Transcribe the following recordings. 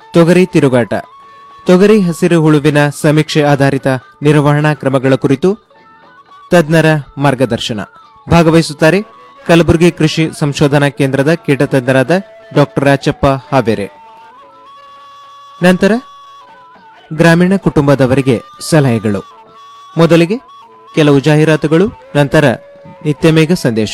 ತೊಗರಿ ತಿರುಗಾಟ ತೊಗರಿ ಹಸಿರು ಹುಳುವಿನ ಸಮೀಕ್ಷೆ ಆಧಾರಿತ ನಿರ್ವಹಣಾ ಕ್ರಮಗಳ ಕುರಿತು ತಜ್ಞರ ಮಾರ್ಗದರ್ಶನ ಭಾಗವಹಿಸುತ್ತಾರೆ ಕಲಬುರಗಿ ಕೃಷಿ ಸಂಶೋಧನಾ ಕೇಂದ್ರದ ಕೀಟ ತಜ್ಞರಾದ ಡಾಕ್ಟರ್ ರಾಚಪ್ಪ ಹಾವೇರೆ ನಂತರ ಗ್ರಾಮೀಣ ಕುಟುಂಬದವರಿಗೆ ಸಲಹೆಗಳು ಮೊದಲಿಗೆ ಕೆಲವು ಜಾಹೀರಾತುಗಳು ನಂತರ ನಿತ್ಯಮೇಘ ಸಂದೇಶ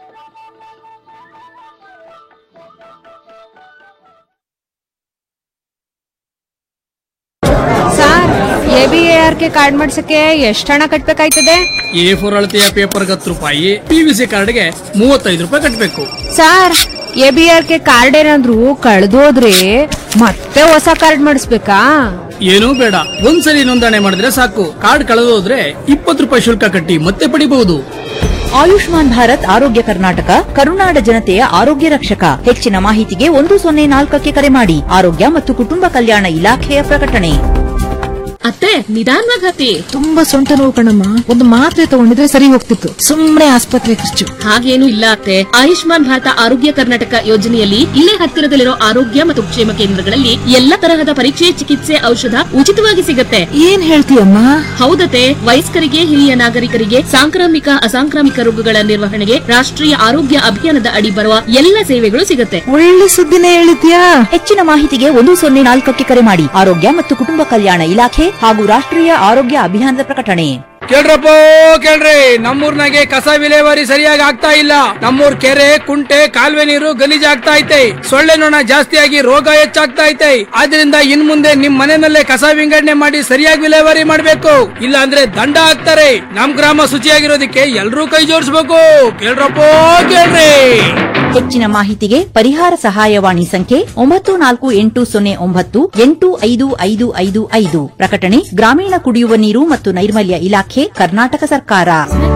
sir A B A R K card ಮಾಡ್ಸಕ್ಕೆ ಎಷ್ಟು ಹಣ ಕಟ್ಬೇಕಾಯ್ತದೆ ಎ ಫೋರ್ ಅಳತೆಯ ಪೇಪರ್ಗೆ ಹತ್ತು ರೂಪಾಯಿ ಪಿ ವಿ ಸಿ ಕಾರ್ಡ್ಗೆ ಮೂವತ್ತೈದು ರೂಪಾಯಿ ಕಟ್ಟಬೇಕು sir A B R K card ಏನಾದ್ರು ಕಳ್ದೋದ್ರೆ ಮತ್ತೆ ಹೊಸ ಕಾರ್ಡ್ ಮಾಡಿಸ್ಬೇಕಾ ಏನೂ ಬೇಡ ಒಂದ್ಸಲಿ ನೋಂದಣಿ ಮಾಡಿದ್ರೆ ಸಾಕು ಕಾರ್ಡ್ ಕಳೆದೋದ್ರೆ ಇಪ್ಪತ್ತು ರೂಪಾಯಿ ಶುಲ್ಕ ಕಟ್ಟಿ ಮತ್ತೆ ಪಡಿಬಹುದು ಆಯುಷ್ಮಾನ್ ಭಾರತ್ ಆರೋಗ್ಯ ಕರ್ನಾಟಕ ಕರುನಾಡ ಜನತೆಯ ಆರೋಗ್ಯ ರಕ್ಷಕ ಹೆಚ್ಚಿನ ಮಾಹಿತಿಗೆ ಒಂದು ಸೊನ್ನೆ ನಾಲ್ಕಕ್ಕೆ ಕರೆ ಮಾಡಿ ಆರೋಗ್ಯ ಮತ್ತು ಕುಟುಂಬ ಕಲ್ಯಾಣ ಇಲಾಖೆಯ ಪ್ರಕಟಣೆ ಅತ್ತೆ ನಿಧಾನವಾಗಿ ಹತ್ತಿ ತುಂಬಾ ಸೊಂಟ ನೋವು ಕಣಮ್ಮ ಒಂದು ಮಾತ್ರೆ ತಗೊಂಡಿದ್ರೆ ಸರಿ ಹೋಗ್ತಿತ್ತು ಸುಮ್ನೆ ಆಸ್ಪತ್ರೆ ಖರ್ಚು ಹಾಗೇನು ಇಲ್ಲ ಅತ್ತೆ ಆಯುಷ್ಮಾನ್ ಭಾರತ ಆರೋಗ್ಯ ಕರ್ನಾಟಕ ಯೋಜನೆಯಲ್ಲಿ ಇಲ್ಲೇ ಹತ್ತಿರದಲ್ಲಿರೋ ಆರೋಗ್ಯ ಮತ್ತು ಕ್ಷೇಮ ಕೇಂದ್ರಗಳಲ್ಲಿ ಎಲ್ಲ ತರಹದ ಪರೀಕ್ಷೆ ಚಿಕಿತ್ಸೆ ಔಷಧ ಉಚಿತವಾಗಿ ಸಿಗತ್ತೆ ಏನ್ ಹೇಳ್ತೀಯಮ್ಮ ಹೌದತೆ ವಯಸ್ಕರಿಗೆ ಹಿರಿಯ ನಾಗರಿಕರಿಗೆ ಸಾಂಕ್ರಾಮಿಕ ಅಸಾಂಕ್ರಾಮಿಕ ರೋಗಗಳ ನಿರ್ವಹಣೆಗೆ ರಾಷ್ಟ್ರೀಯ ಆರೋಗ್ಯ ಅಭಿಯಾನದ ಅಡಿ ಬರುವ ಎಲ್ಲ ಸೇವೆಗಳು ಸಿಗತ್ತೆ ಒಳ್ಳೆ ಸುದ್ದಿನೇ ಹೇಳಿದ್ಯಾ ಹೆಚ್ಚಿನ ಮಾಹಿತಿಗೆ ಒಂದು ಸೊನ್ನೆ ನಾಲ್ಕಕ್ಕೆ ಕರೆ ಮಾಡಿ ಆರೋಗ್ಯ ಮತ್ತು ಕುಟುಂಬ ಕಲ್ಯಾಣ ಇಲಾಖೆ ಹಾಗೂ ರಾಷ್ಟ್ರೀಯ ಆರೋಗ್ಯ ಅಭಿಯಾನದ ಪ್ರಕಟಣೆ ಕೇಳ್ರಪ್ಪ ಕೇಳ್ರಿ ನಮ್ಮೂರ್ನಾಗೆ ಕಸ ವಿಲೇವಾರಿ ಸರಿಯಾಗಿ ಆಗ್ತಾ ಇಲ್ಲ ನಮ್ಮೂರ್ ಕೆರೆ ಕುಂಟೆ ಕಾಲುವೆ ನೀರು ಗಲೀಜಾಗ್ತಾ ಐತೆ ಸೊಳ್ಳೆ ನೊಣ ಜಾಸ್ತಿಯಾಗಿ ರೋಗ ಹೆಚ್ಚಾಗ್ತಾ ಐತೆ ಆದ್ರಿಂದ ಇನ್ ಮುಂದೆ ನಿಮ್ ಮನೆಯಲ್ಲೇ ಕಸ ವಿಂಗಡಣೆ ಮಾಡಿ ಸರಿಯಾಗಿ ವಿಲೇವಾರಿ ಮಾಡ್ಬೇಕು ಇಲ್ಲ ಅಂದ್ರೆ ದಂಡ ಹಾಕ್ತಾರೆ ನಮ್ ಗ್ರಾಮ ಶುಚಿಯಾಗಿರೋದಕ್ಕೆ ಎಲ್ರೂ ಕೈ ಜೋಡಿಸ್ಬೇಕು ಕೇಳ್ರಪ್ಪ ಕೇಳ್ರಿ ಹೆಚ್ಚಿನ ಮಾಹಿತಿಗೆ ಪರಿಹಾರ ಸಹಾಯವಾಣಿ ಸಂಖ್ಯೆ ಒಂಬತ್ತು ನಾಲ್ಕು ಎಂಟು ಸೊನ್ನೆ ಒಂಬತ್ತು ಎಂಟು ಐದು ಐದು ಐದು ಐದು ಪ್ರಕಟಣೆ ಗ್ರಾಮೀಣ ಕುಡಿಯುವ ನೀರು ಮತ್ತು ನೈರ್ಮಲ್ಯ ಇಲಾಖೆ ಕರ್ನಾಟಕ ಸರ್ಕಾರ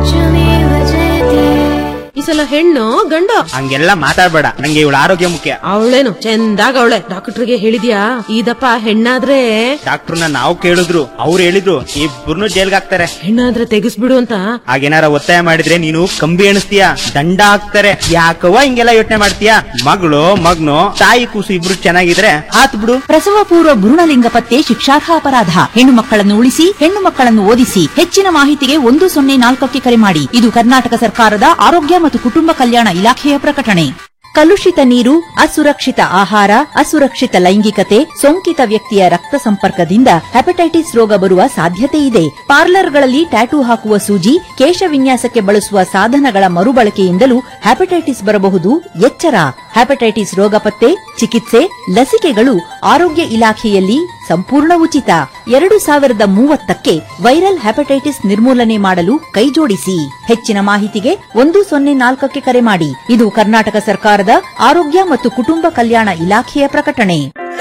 ಈ ಸಲ ಹೆಣ್ಣು ಗಂಡು ಹಂಗೆಲ್ಲ ಮಾತಾಡ್ಬೇಡ ನಂಗೆ ಇವಳ ಆರೋಗ್ಯ ಮುಖ್ಯ ಅವಳೇನು ಚಂದಾಗ ಅವಳೆ ಡಾಕ್ಟರ್ಗೆ ಹೇಳಿದ್ಯಾ ಇದಪ್ಪ ಹೆಣ್ಣಾದ್ರೆ ಡಾಕ್ಟರ್ನ ನಾವು ಕೇಳಿದ್ರು ಅವ್ರು ಹೇಳಿದ್ರು ಇಬ್ಬರನ್ನು ಜೈಲ್ಗೆ ಹಾಕ್ತಾರೆ ಹೆಣ್ಣಾದ್ರೆ ತೆಗಿಸ್ಬಿಡು ಅಂತ ಹಾಗೇನಾರ ಒತ್ತಾಯ ಮಾಡಿದ್ರೆ ನೀನು ಕಂಬಿ ಎಣಿಸ್ತೀಯ ದಂಡ ಹಾಕ್ತಾರೆ ಯಾಕವ್ವ ಹಿಂಗೆಲ್ಲ ಯೋಚನೆ ಮಾಡ್ತೀಯ ಮಗಳು ಮಗ್ನು ತಾಯಿ ಕೂಸು ಇಬ್ರು ಚೆನ್ನಾಗಿದ್ರೆ ಆತ್ ಬಿಡು ಪ್ರಸವ ಪೂರ್ವ ಭ್ರೂಣಲಿಂಗ ಪತ್ತೆ ಶಿಕ್ಷಾರ್ಹ ಅಪರಾಧ ಹೆಣ್ಣು ಮಕ್ಕಳನ್ನು ಉಳಿಸಿ ಹೆಣ್ಣು ಮಕ್ಕಳನ್ನು ಓದಿಸಿ ಹೆಚ್ಚಿನ ಮಾಹಿತಿಗೆ ಒಂದು ಸೊನ್ನೆ ನಾಲ್ಕಕ್ಕೆ ಕರೆ ಮಾಡಿ ಇದು ಕರ್ನಾಟಕ ಸರ್ಕಾರದ ಆರೋಗ್ಯ ಮತ್ತು ಕುಟುಂಬ ಕಲ್ಯಾಣ ಇಲಾಖೆಯ ಪ್ರಕಟಣೆ ಕಲುಷಿತ ನೀರು ಅಸುರಕ್ಷಿತ ಆಹಾರ ಅಸುರಕ್ಷಿತ ಲೈಂಗಿಕತೆ ಸೋಂಕಿತ ವ್ಯಕ್ತಿಯ ರಕ್ತ ಸಂಪರ್ಕದಿಂದ ಹೆಪಟೈಟಿಸ್ ರೋಗ ಬರುವ ಸಾಧ್ಯತೆ ಇದೆ ಪಾರ್ಲರ್ಗಳಲ್ಲಿ ಟ್ಯಾಟೂ ಹಾಕುವ ಸೂಜಿ ಕೇಶ ವಿನ್ಯಾಸಕ್ಕೆ ಬಳಸುವ ಸಾಧನಗಳ ಮರುಬಳಕೆಯಿಂದಲೂ ಹೆಪಟೈಟಿಸ್ ಬರಬಹುದು ಎಚ್ಚರ ಹೆಪಟೈಟಿಸ್ ರೋಗ ಪತ್ತೆ ಚಿಕಿತ್ಸೆ ಲಸಿಕೆಗಳು ಆರೋಗ್ಯ ಇಲಾಖೆಯಲ್ಲಿ ಸಂಪೂರ್ಣ ಉಚಿತ ಎರಡು ಸಾವಿರದ ಮೂವತ್ತಕ್ಕೆ ವೈರಲ್ ಹೆಪಟೈಟಿಸ್ ನಿರ್ಮೂಲನೆ ಮಾಡಲು ಕೈಜೋಡಿಸಿ ಹೆಚ್ಚಿನ ಮಾಹಿತಿಗೆ ಒಂದು ಸೊನ್ನೆ ನಾಲ್ಕಕ್ಕೆ ಕರೆ ಮಾಡಿ ಇದು ಕರ್ನಾಟಕ ಸರ್ಕಾರದ ಆರೋಗ್ಯ ಮತ್ತು ಕುಟುಂಬ ಕಲ್ಯಾಣ ಇಲಾಖೆಯ ಪ್ರಕಟಣೆ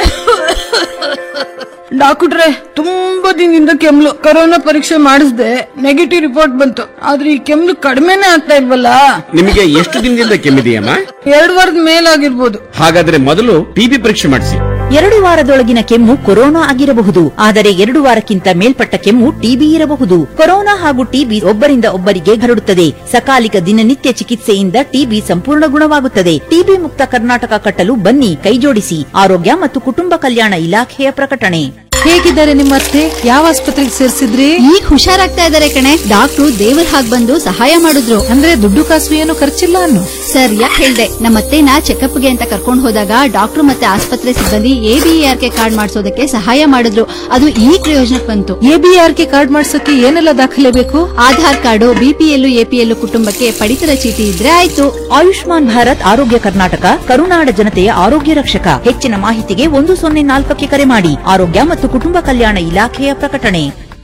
ಡಾಕ್ಟ್ರೆ ತುಂಬಾ ದಿನದಿಂದ ಕೆಮ್ಲು ಕೊರೋನಾ ಪರೀಕ್ಷೆ ಮಾಡಿಸ್ದೆ ನೆಗೆಟಿವ್ ರಿಪೋರ್ಟ್ ಬಂತು ಆದ್ರೆ ಈ ಕೆಮ್ಲು ಕಡಿಮೆನೇ ಆಗ್ತಾ ಇಲ್ವಲ್ಲ ನಿಮಗೆ ಎಷ್ಟು ದಿನದಿಂದ ಕೆಮ್ಮಿದೆಯಮ್ಮ ಎರಡು ವಾರದ ಮೇಲಾಗಿರ್ಬೋದು ಹಾಗಾದ್ರೆ ಮೊದಲು ಟಿಬಿ ಪರೀಕ್ಷೆ ಮಾಡಿಸಿ ಎರಡು ವಾರದೊಳಗಿನ ಕೆಮ್ಮು ಕೊರೋನಾ ಆಗಿರಬಹುದು ಆದರೆ ಎರಡು ವಾರಕ್ಕಿಂತ ಮೇಲ್ಪಟ್ಟ ಕೆಮ್ಮು ಟಿಬಿ ಇರಬಹುದು ಕೊರೋನಾ ಹಾಗೂ ಟಿಬಿ ಒಬ್ಬರಿಂದ ಒಬ್ಬರಿಗೆ ಹರಡುತ್ತದೆ ಸಕಾಲಿಕ ದಿನನಿತ್ಯ ಚಿಕಿತ್ಸೆಯಿಂದ ಟಿಬಿ ಸಂಪೂರ್ಣ ಗುಣವಾಗುತ್ತದೆ ಟಿಬಿ ಮುಕ್ತ ಕರ್ನಾಟಕ ಕಟ್ಟಲು ಬನ್ನಿ ಕೈಜೋಡಿಸಿ ಆರೋಗ್ಯ ಮತ್ತು ಕುಟುಂಬ ಕಲ್ಯಾಣ ಇಲಾಖೆಯ ಪ್ರಕಟಣೆ ಹೇಗಿದ್ದಾರೆ ನಿಮ್ಮ ಅತ್ತೆ ಯಾವ ಆಸ್ಪತ್ರೆಗೆ ಸೇರಿಸಿದ್ರಿ ಈಗ ಹುಷಾರಾಗ್ತಾ ಇದಾರೆ ಕಣೆ ಡಾಕ್ಟ್ರು ದೇವ್ರ ಹಾಗ್ ಬಂದು ಸಹಾಯ ಮಾಡಿದ್ರು ಅಂದ್ರೆ ದುಡ್ಡು ಕಾಸು ಏನು ಖರ್ಚಿಲ್ಲ ಅನ್ನು ಸರ್ ಯಾಕೆ ಹೇಳ್ದೆ ನಮ್ಮತ್ತೆನ ಚೆಕಪ್ಗೆ ಅಂತ ಕರ್ಕೊಂಡು ಹೋದಾಗ ಡಾಕ್ಟ್ರು ಮತ್ತೆ ಆಸ್ಪತ್ರೆ ಸಿಬ್ಬಂದಿ ಎಬಿಆರ್ ಕೆ ಕಾರ್ಡ್ ಮಾಡಿಸೋದಕ್ಕೆ ಸಹಾಯ ಮಾಡಿದ್ರು ಅದು ಈ ಪ್ರಯೋಜನಕ್ಕೆ ಬಂತು ಎಬಿಆರ್ ಕೆ ಕಾರ್ಡ್ ಮಾಡ್ಸಕ್ಕೆ ಏನೆಲ್ಲ ದಾಖಲೆ ಬೇಕು ಆಧಾರ್ ಕಾರ್ಡು ಬಿಪಿಎಲ್ ಎಪಿಎಲ್ ಕುಟುಂಬಕ್ಕೆ ಪಡಿತರ ಚೀಟಿ ಇದ್ರೆ ಆಯ್ತು ಆಯುಷ್ಮಾನ್ ಭಾರತ್ ಆರೋಗ್ಯ ಕರ್ನಾಟಕ ಕರುನಾಡ ಜನತೆಯ ಆರೋಗ್ಯ ರಕ್ಷಕ ಹೆಚ್ಚಿನ ಮಾಹಿತಿಗೆ ಒಂದು ಸೊನ್ನೆ ನಾಲ್ಕಕ್ಕೆ ಕರೆ ಮಾಡಿ ಆರೋಗ್ಯ ಮತ್ತು ಕುಟುಂಬ ಕಲ್ಯಾಣ ಇಲಾಖೆಯ ಪ್ರಕಟಣೆ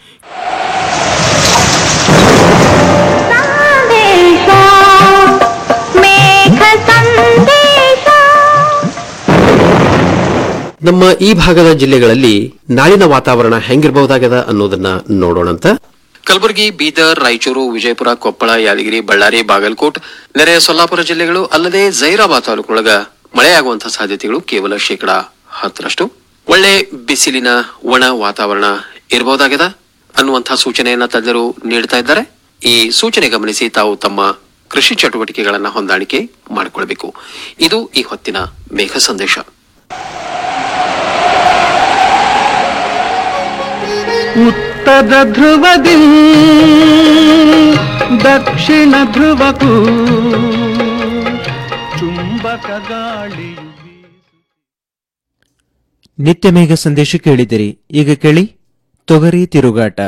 ನಮ್ಮ ಈ ಭಾಗದ ಜಿಲ್ಲೆಗಳಲ್ಲಿ ನಾಳಿನ ವಾತಾವರಣ ಹೆಂಗಿರಬಹುದಾಗದ ಅನ್ನೋದನ್ನ ನೋಡೋಣಂತ ಕಲಬುರಗಿ ಬೀದರ್ ರಾಯಚೂರು ವಿಜಯಪುರ ಕೊಪ್ಪಳ ಯಾದಗಿರಿ ಬಳ್ಳಾರಿ ಬಾಗಲಕೋಟ್ ನೆರೆಯ ಸೊಲ್ಲಾಪುರ ಜಿಲ್ಲೆಗಳು ಅಲ್ಲದೆ ಜೈರಾಬಾದ್ ತಾಲೂಕಿನೊಳಗ ಮಳೆಯಾಗುವಂತಹ ಸಾಧ್ಯತೆಗಳು ಕೇವಲ ಶೇಕಡ ಹತ್ತರಷ್ಟು ಒಳ್ಳೆ ಬಿಸಿಲಿನ ಒಣ ವಾತಾವರಣ ಇರಬಹುದಾಗದ ಅನ್ನುವಂತಹ ಸೂಚನೆಯನ್ನ ತಜ್ಞರು ನೀಡ್ತಾ ಇದ್ದಾರೆ ಈ ಸೂಚನೆ ಗಮನಿಸಿ ತಾವು ತಮ್ಮ ಕೃಷಿ ಚಟುವಟಿಕೆಗಳನ್ನ ಹೊಂದಾಣಿಕೆ ಮಾಡಿಕೊಳ್ಬೇಕು ಇದು ಈ ಹೊತ್ತಿನ ಮೇಘ ಸಂದೇಶ ಉತ್ತರ ಧ್ರುವದಿ ದಕ್ಷಿಣ ಧ್ರುವಕ್ಕೂ ಚುಂಬಕ ಗಾಳಿಯು ನಿತ್ಯ ಮೇಘ ಸಂದೇಶ ಕೇಳಿದಿರಿ ಈಗ ಕೇಳಿ ತೊಗರಿ ತಿರುಗಾಟ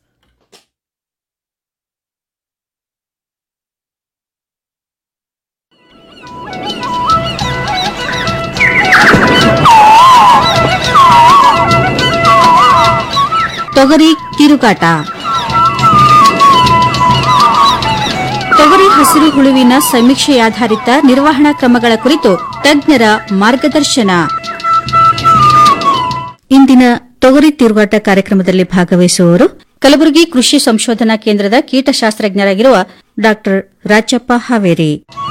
ತೊಗರಿ ತಿರುಗಾಟ ತೊಗರಿ ಹಸಿರು ಹುಳುವಿನ ಸಮೀಕ್ಷೆಯಾಧಾರಿತ ನಿರ್ವಹಣಾ ಕ್ರಮಗಳ ಕುರಿತು ತಜ್ಞರ ಮಾರ್ಗದರ್ಶನ ಇಂದಿನ ತೊಗರಿ ತಿರುಗಾಟ ಕಾರ್ಯಕ್ರಮದಲ್ಲಿ ಭಾಗವಹಿಸುವವರು ಕಲಬುರಗಿ ಕೃಷಿ ಸಂಶೋಧನಾ ಕೇಂದ್ರದ ಕೀಟಶಾಸ್ತ್ರಜ್ಞರಾಗಿರುವ ಡಾ ರಾಜಪ್ಪ ಹಾವೇರಿ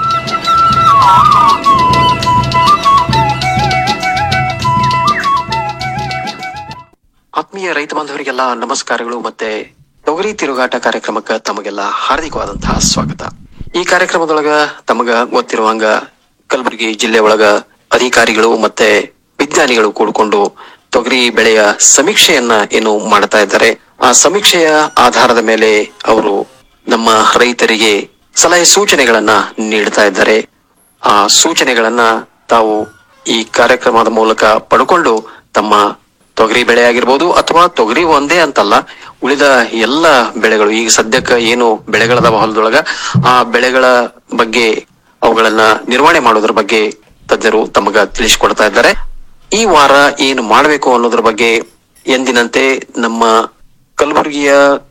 ಆತ್ಮೀಯ ರೈತ ಬಾಂಧವರಿಗೆಲ್ಲ ನಮಸ್ಕಾರಗಳು ಮತ್ತೆ ತೊಗರಿ ತಿರುಗಾಟ ಕಾರ್ಯಕ್ರಮಕ್ಕೆ ತಮಗೆಲ್ಲ ಹಾರ್ದಿಕವಾದಂತಹ ಸ್ವಾಗತ ಈ ಕಾರ್ಯಕ್ರಮದೊಳಗ ತಮಗ ಗೊತ್ತಿರುವಂಗ ಕಲಬುರಗಿ ಜಿಲ್ಲೆ ಒಳಗ ಅಧಿಕಾರಿಗಳು ಮತ್ತೆ ವಿಜ್ಞಾನಿಗಳು ಕೂಡಿಕೊಂಡು ತೊಗರಿ ಬೆಳೆಯ ಸಮೀಕ್ಷೆಯನ್ನ ಏನು ಮಾಡ್ತಾ ಇದ್ದಾರೆ ಆ ಸಮೀಕ್ಷೆಯ ಆಧಾರದ ಮೇಲೆ ಅವರು ನಮ್ಮ ರೈತರಿಗೆ ಸಲಹೆ ಸೂಚನೆಗಳನ್ನ ನೀಡ್ತಾ ಇದ್ದಾರೆ ಆ ಸೂಚನೆಗಳನ್ನ ತಾವು ಈ ಕಾರ್ಯಕ್ರಮದ ಮೂಲಕ ಪಡ್ಕೊಂಡು ತಮ್ಮ ತೊಗರಿ ಬೆಳೆ ಆಗಿರ್ಬೋದು ಅಥವಾ ತೊಗರಿ ಒಂದೇ ಅಂತಲ್ಲ ಉಳಿದ ಎಲ್ಲ ಬೆಳೆಗಳು ಈಗ ಸದ್ಯಕ್ಕ ಏನು ಬೆಳೆಗಳದಾವ ಹೊಲದೊಳಗ ಆ ಬೆಳೆಗಳ ಬಗ್ಗೆ ಅವುಗಳನ್ನ ನಿರ್ವಹಣೆ ಮಾಡೋದ್ರ ಬಗ್ಗೆ ತಜ್ಞರು ತಮಗ ತಿಳಿಸಿಕೊಡ್ತಾ ಇದ್ದಾರೆ ಈ ವಾರ ಏನು ಮಾಡಬೇಕು ಅನ್ನೋದ್ರ ಬಗ್ಗೆ ಎಂದಿನಂತೆ ನಮ್ಮ ಕಲಬುರಗಿಯ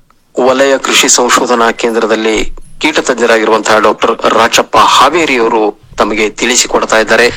ವಲಯ ಕೃಷಿ ಸಂಶೋಧನಾ ಕೇಂದ್ರದಲ್ಲಿ ಕೀಟ ತಜ್ಞರಾಗಿರುವಂತಹ ಡಾಕ್ಟರ್ ರಾಚಪ್ಪ ಹಾವೇರಿ ಅವರು ತಮಗೆ ತಿಳಿಸಿಕೊಡ್ತಾ ಇದ್ದಾರೆ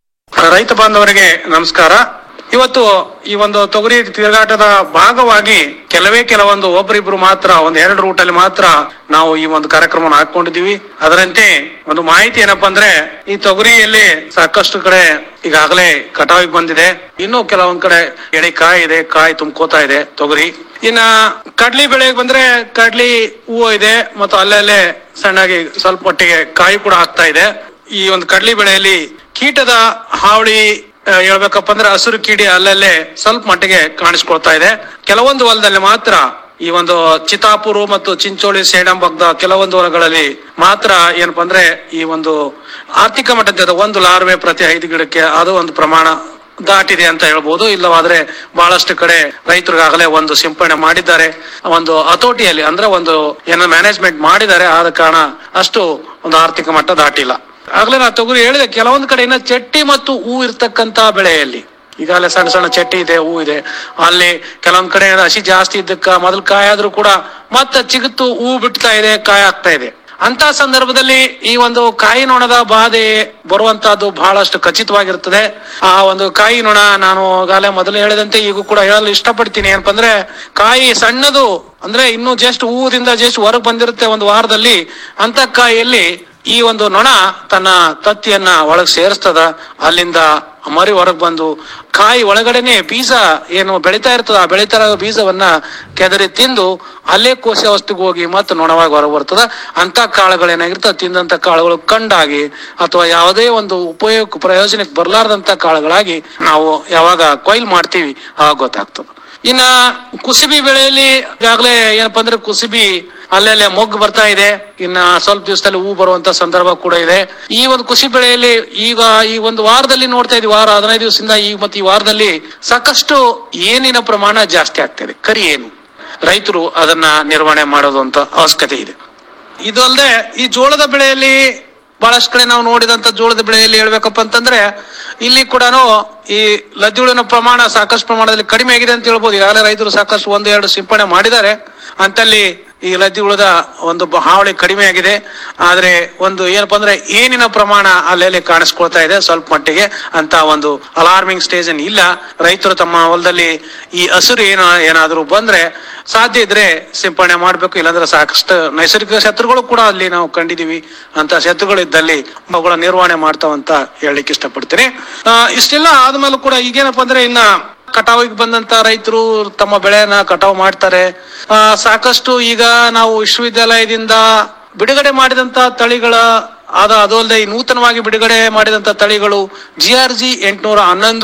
ರೈತ ಬಾಂಧವರಿಗೆ ನಮಸ್ಕಾರ ಇವತ್ತು ಈ ಒಂದು ತೊಗರಿ ತಿರುಗಾಟದ ಭಾಗವಾಗಿ ಕೆಲವೇ ಕೆಲವೊಂದು ಒಬ್ಬರಿಬ್ರು ಮಾತ್ರ ಒಂದು ಎರಡು ರೂಟ್ ಅಲ್ಲಿ ಮಾತ್ರ ನಾವು ಈ ಒಂದು ಕಾರ್ಯಕ್ರಮ ಹಾಕೊಂಡಿದೀವಿ ಅದರಂತೆ ಒಂದು ಮಾಹಿತಿ ಏನಪ್ಪಾ ಅಂದ್ರೆ ಈ ತೊಗರಿಯಲ್ಲಿ ಸಾಕಷ್ಟು ಕಡೆ ಈಗಾಗಲೇ ಕಟಾವಿಗೆ ಬಂದಿದೆ ಇನ್ನು ಕೆಲವೊಂದ್ ಕಡೆ ಎಳೆ ಕಾಯಿ ಇದೆ ಕಾಯಿ ತುಂಬ್ಕೋತಾ ಇದೆ ತೊಗರಿ ಇನ್ನ ಕಡ್ಲಿ ಬೆಳೆಗೆ ಬಂದ್ರೆ ಕಡ್ಲಿ ಹೂವು ಇದೆ ಮತ್ತು ಅಲ್ಲಲ್ಲೇ ಸಣ್ಣಾಗಿ ಸ್ವಲ್ಪ ಮಟ್ಟಿಗೆ ಕಾಯಿ ಕೂಡ ಆಗ್ತಾ ಇದೆ ಈ ಒಂದು ಕಡ್ಲಿ ಬೆಳೆಯಲ್ಲಿ ಕೀಟದ ಹಾವಳಿ ಆ, ಹೇಳ್ಬೇಕಪ್ಪ ಅಂದ್ರೆ ಹಸಿರು ಕೀಡಿ ಅಲ್ಲಲ್ಲೇ ಸ್ವಲ್ಪ ಮಟ್ಟಿಗೆ ಕಾಣಿಸ್ಕೊಳ್ತಾ ಇದೆ ಕೆಲವೊಂದು ಹೊಲದಲ್ಲಿ ಮಾತ್ರ ಈ ಒಂದು ಚಿತಾಪುರು ಮತ್ತು ಚಿಂಚೋಳಿ ಸೇಡಂಬಗ್ದ ಕೆಲವೊಂದು ಹೊಲಗಳಲ್ಲಿ ಮಾತ್ರ ಏನಪ್ಪಾ ಅಂದ್ರೆ ಈ ಒಂದು ಆರ್ಥಿಕ ಮಟ್ಟದ ಒಂದು ಲಾರ್ವೆ ಪ್ರತಿ ಐದು ಗಿಡಕ್ಕೆ ಅದು ಒಂದು ಪ್ರಮಾಣ ದಾಟಿದೆ ಅಂತ ಹೇಳ್ಬೋದು ಇಲ್ಲವಾದ್ರೆ ಬಹಳಷ್ಟು ಕಡೆ ರೈತರಿಗಾಗಲೇ ಒಂದು ಸಿಂಪಡಣೆ ಮಾಡಿದ್ದಾರೆ ಒಂದು ಹತೋಟಿಯಲ್ಲಿ ಅಂದ್ರೆ ಒಂದು ಏನೋ ಮ್ಯಾನೇಜ್ಮೆಂಟ್ ಮಾಡಿದ್ದಾರೆ ಆದ ಕಾರಣ ಅಷ್ಟು ಒಂದು ಆರ್ಥಿಕ ಮಟ್ಟ ದಾಟಿಲ್ಲ ಆಗ್ಲೇ ನಾ ತೊಗರಿ ಹೇಳಿದೆ ಕೆಲವೊಂದು ಕಡೆ ಇನ್ನ ಚಟ್ಟಿ ಮತ್ತು ಹೂ ಇರ್ತಕ್ಕಂತ ಬೆಳೆಯಲ್ಲಿ ಈಗಾಗಲೇ ಸಣ್ಣ ಸಣ್ಣ ಚಟ್ಟಿ ಇದೆ ಹೂ ಇದೆ ಅಲ್ಲಿ ಕೆಲವೊಂದ್ ಕಡೆ ಹಸಿ ಜಾಸ್ತಿ ಇದ್ದಕ್ಕ ಮೊದಲು ಕಾಯಿ ಆದ್ರೂ ಕೂಡ ಮತ್ತೆ ಚಿಗುತ್ತು ಹೂ ಬಿಡ್ತಾ ಇದೆ ಕಾಯಿ ಆಗ್ತಾ ಇದೆ ಅಂತ ಸಂದರ್ಭದಲ್ಲಿ ಈ ಒಂದು ಕಾಯಿ ನೊಣದ ಬಾಧೆ ಬರುವಂತಹದ್ದು ಬಹಳಷ್ಟು ಖಚಿತವಾಗಿರ್ತದೆ ಆ ಒಂದು ಕಾಯಿ ನೊಣ ನಾನು ಈಗಾಗಲೇ ಮೊದಲು ಹೇಳಿದಂತೆ ಈಗ ಕೂಡ ಹೇಳಲು ಇಷ್ಟಪಡ್ತೀನಿ ಏನಪ್ಪ ಅಂದ್ರೆ ಕಾಯಿ ಸಣ್ಣದು ಅಂದ್ರೆ ಇನ್ನು ಜಸ್ಟ್ ಹೂದಿಂದ ಜಸ್ಟ್ ಹೊರಗೆ ಬಂದಿರುತ್ತೆ ಒಂದು ವಾರದಲ್ಲಿ ಅಂತ ಕಾಯಿಯಲ್ಲಿ ಈ ಒಂದು ನೊಣ ತನ್ನ ತತ್ತಿಯನ್ನ ಒಳಗ್ ಸೇರಿಸ್ತದ ಅಲ್ಲಿಂದ ಮರಿ ಹೊರಗ್ ಬಂದು ಕಾಯಿ ಒಳಗಡೆನೆ ಬೀಜ ಏನು ಬೆಳಿತಾ ಇರ್ತದ ಆ ಬೆಳಿತಾ ಇರೋ ಬೀಜವನ್ನ ಕೆದರಿ ತಿಂದು ಅಲ್ಲೇ ಕೋಶಾವಸ್ಥೆಗೆ ಹೋಗಿ ಮತ್ತೆ ನೊಣವಾಗಿ ಹೊರಗೆ ಬರ್ತದ ಅಂತ ಕಾಳುಗಳೇನಾಗಿರ್ತದ ತಿಂದಂತ ಕಾಳುಗಳು ಕಂಡಾಗಿ ಅಥವಾ ಯಾವುದೇ ಒಂದು ಉಪಯೋಗ ಪ್ರಯೋಜನಕ್ಕೆ ಬರ್ಲಾರ್ದಂತ ಕಾಳುಗಳಾಗಿ ನಾವು ಯಾವಾಗ ಕೊಯ್ಲು ಮಾಡ್ತೀವಿ ಆವಾಗ ಗೊತ್ತಾಗ್ತದೆ ಇನ್ನ ಕುಸುಬಿ ಬೆಳೆಯಲ್ಲಿ ಈಗಾಗಲೇ ಏನಪ್ಪಾ ಅಂದ್ರೆ ಕುಸುಬಿ ಅಲ್ಲಲ್ಲೇ ಮೊಗ್ಗು ಬರ್ತಾ ಇದೆ ಇನ್ನ ಸ್ವಲ್ಪ ದಿವಸದಲ್ಲಿ ಹೂ ಬರುವಂತ ಸಂದರ್ಭ ಕೂಡ ಇದೆ ಈ ಒಂದು ಕುಸುಬಿ ಬೆಳೆಯಲ್ಲಿ ಈಗ ಈ ಒಂದು ವಾರದಲ್ಲಿ ನೋಡ್ತಾ ಇದೀವಿ ವಾರ ಹದಿನೈದು ದಿವಸದಿಂದ ಈ ಮತ್ತೆ ಈ ವಾರದಲ್ಲಿ ಸಾಕಷ್ಟು ಏನಿನ ಪ್ರಮಾಣ ಜಾಸ್ತಿ ಆಗ್ತಾ ಇದೆ ಕರಿ ಏನು ರೈತರು ಅದನ್ನ ನಿರ್ವಹಣೆ ಮಾಡೋದು ಅಂತ ಅವಶ್ಯಕತೆ ಇದೆ ಇದು ಅಲ್ಲದೆ ಈ ಜೋಳದ ಬೆಳೆಯಲ್ಲಿ ಬಹಳಷ್ಟು ಕಡೆ ನಾವು ನೋಡಿದಂತ ಜೋಳದ ಬೆಳೆಯಲ್ಲಿ ಹೇಳ್ಬೇಕಪ್ಪ ಅಂತಂದ್ರೆ ಇಲ್ಲಿ ಕೂಡ ಈ ಲದ್ದಿಹುಳಿನ ಪ್ರಮಾಣ ಸಾಕಷ್ಟು ಪ್ರಮಾಣದಲ್ಲಿ ಕಡಿಮೆ ಆಗಿದೆ ಅಂತ ಹೇಳ್ಬೋದು ಈಗಾಗಲೇ ರೈತರು ಸಾಕಷ್ಟು ಒಂದು ಎರಡು ಸಿಂಪಡಣೆ ಮಾಡಿದ್ದಾರೆ ಅಂತಲ್ಲಿ ಈ ಲದ್ದಿ ಉಳಿದ ಒಂದು ಬ- ಹಾವಳಿ ಕಡಿಮೆ ಆಗಿದೆ ಆದ್ರೆ ಒಂದು ಏನಪ್ಪಾ ಅಂದ್ರೆ ಏನಿನ ಪ್ರಮಾಣ ಅಲ್ಲೆಲ್ಲಿ ಕಾಣಿಸ್ಕೊಳ್ತಾ ಇದೆ ಸ್ವಲ್ಪ ಮಟ್ಟಿಗೆ ಅಂತ ಒಂದು ಅಲಾರ್ಮಿಂಗ್ ಸ್ಟೇಜ್ ಏನ್ ಇಲ್ಲ ರೈತರು ತಮ್ಮ ಹೊಲದಲ್ಲಿ ಈ ಹಸಿರು ಏನ ಏನಾದ್ರೂ ಬಂದ್ರೆ ಸಾಧ್ಯ ಇದ್ರೆ ಸಿಂಪಡಣೆ ಮಾಡ್ಬೇಕು ಇಲ್ಲಾಂದ್ರೆ ಸಾಕಷ್ಟು ನೈಸರ್ಗಿಕ ಶತ್ರುಗಳು ಕೂಡ ಅಲ್ಲಿ ನಾವು ಕಂಡಿದೀವಿ ಅಂತ ಶತ್ರುಗಳು ಇದ್ದಲ್ಲಿ ಅವುಗಳ ನಿರ್ವಹಣೆ ಮಾಡ್ತಾವಂತ ಹೇಳಲಿಕ್ಕೆ ಇಷ್ಟಪಡ್ತೀನಿ ಆ, ಇಷ್ಟೆಲ್ಲ ಆದ್ಮೇಲೂ ಕೂಡ ಈಗೇನಪ್ಪ ಅಂದ್ರೆ ಇನ್ನ ಕಟಾವಿಗೆ ಬಂದಂತ ರೈತರು ತಮ್ಮ ಬೆಳೆಯನ್ನ ಕಟಾವು ಮಾಡ್ತಾರೆ ಆ, ಸಾಕಷ್ಟು ಈಗ ನಾವು ವಿಶ್ವವಿದ್ಯಾಲಯದಿಂದ ಬಿಡುಗಡೆ ಮಾಡಿದಂತ ತಳಿಗಳ ಆದ ಅದು ಅಲ್ಲದೆ ಈ ನೂತನವಾಗಿ ಬಿಡುಗಡೆ ಮಾಡಿದಂತ ತಳಿಗಳು ಜಿ ಆರ್ ಜಿ ಎಂಟುನೂರ ಹನ್ನೊಂದು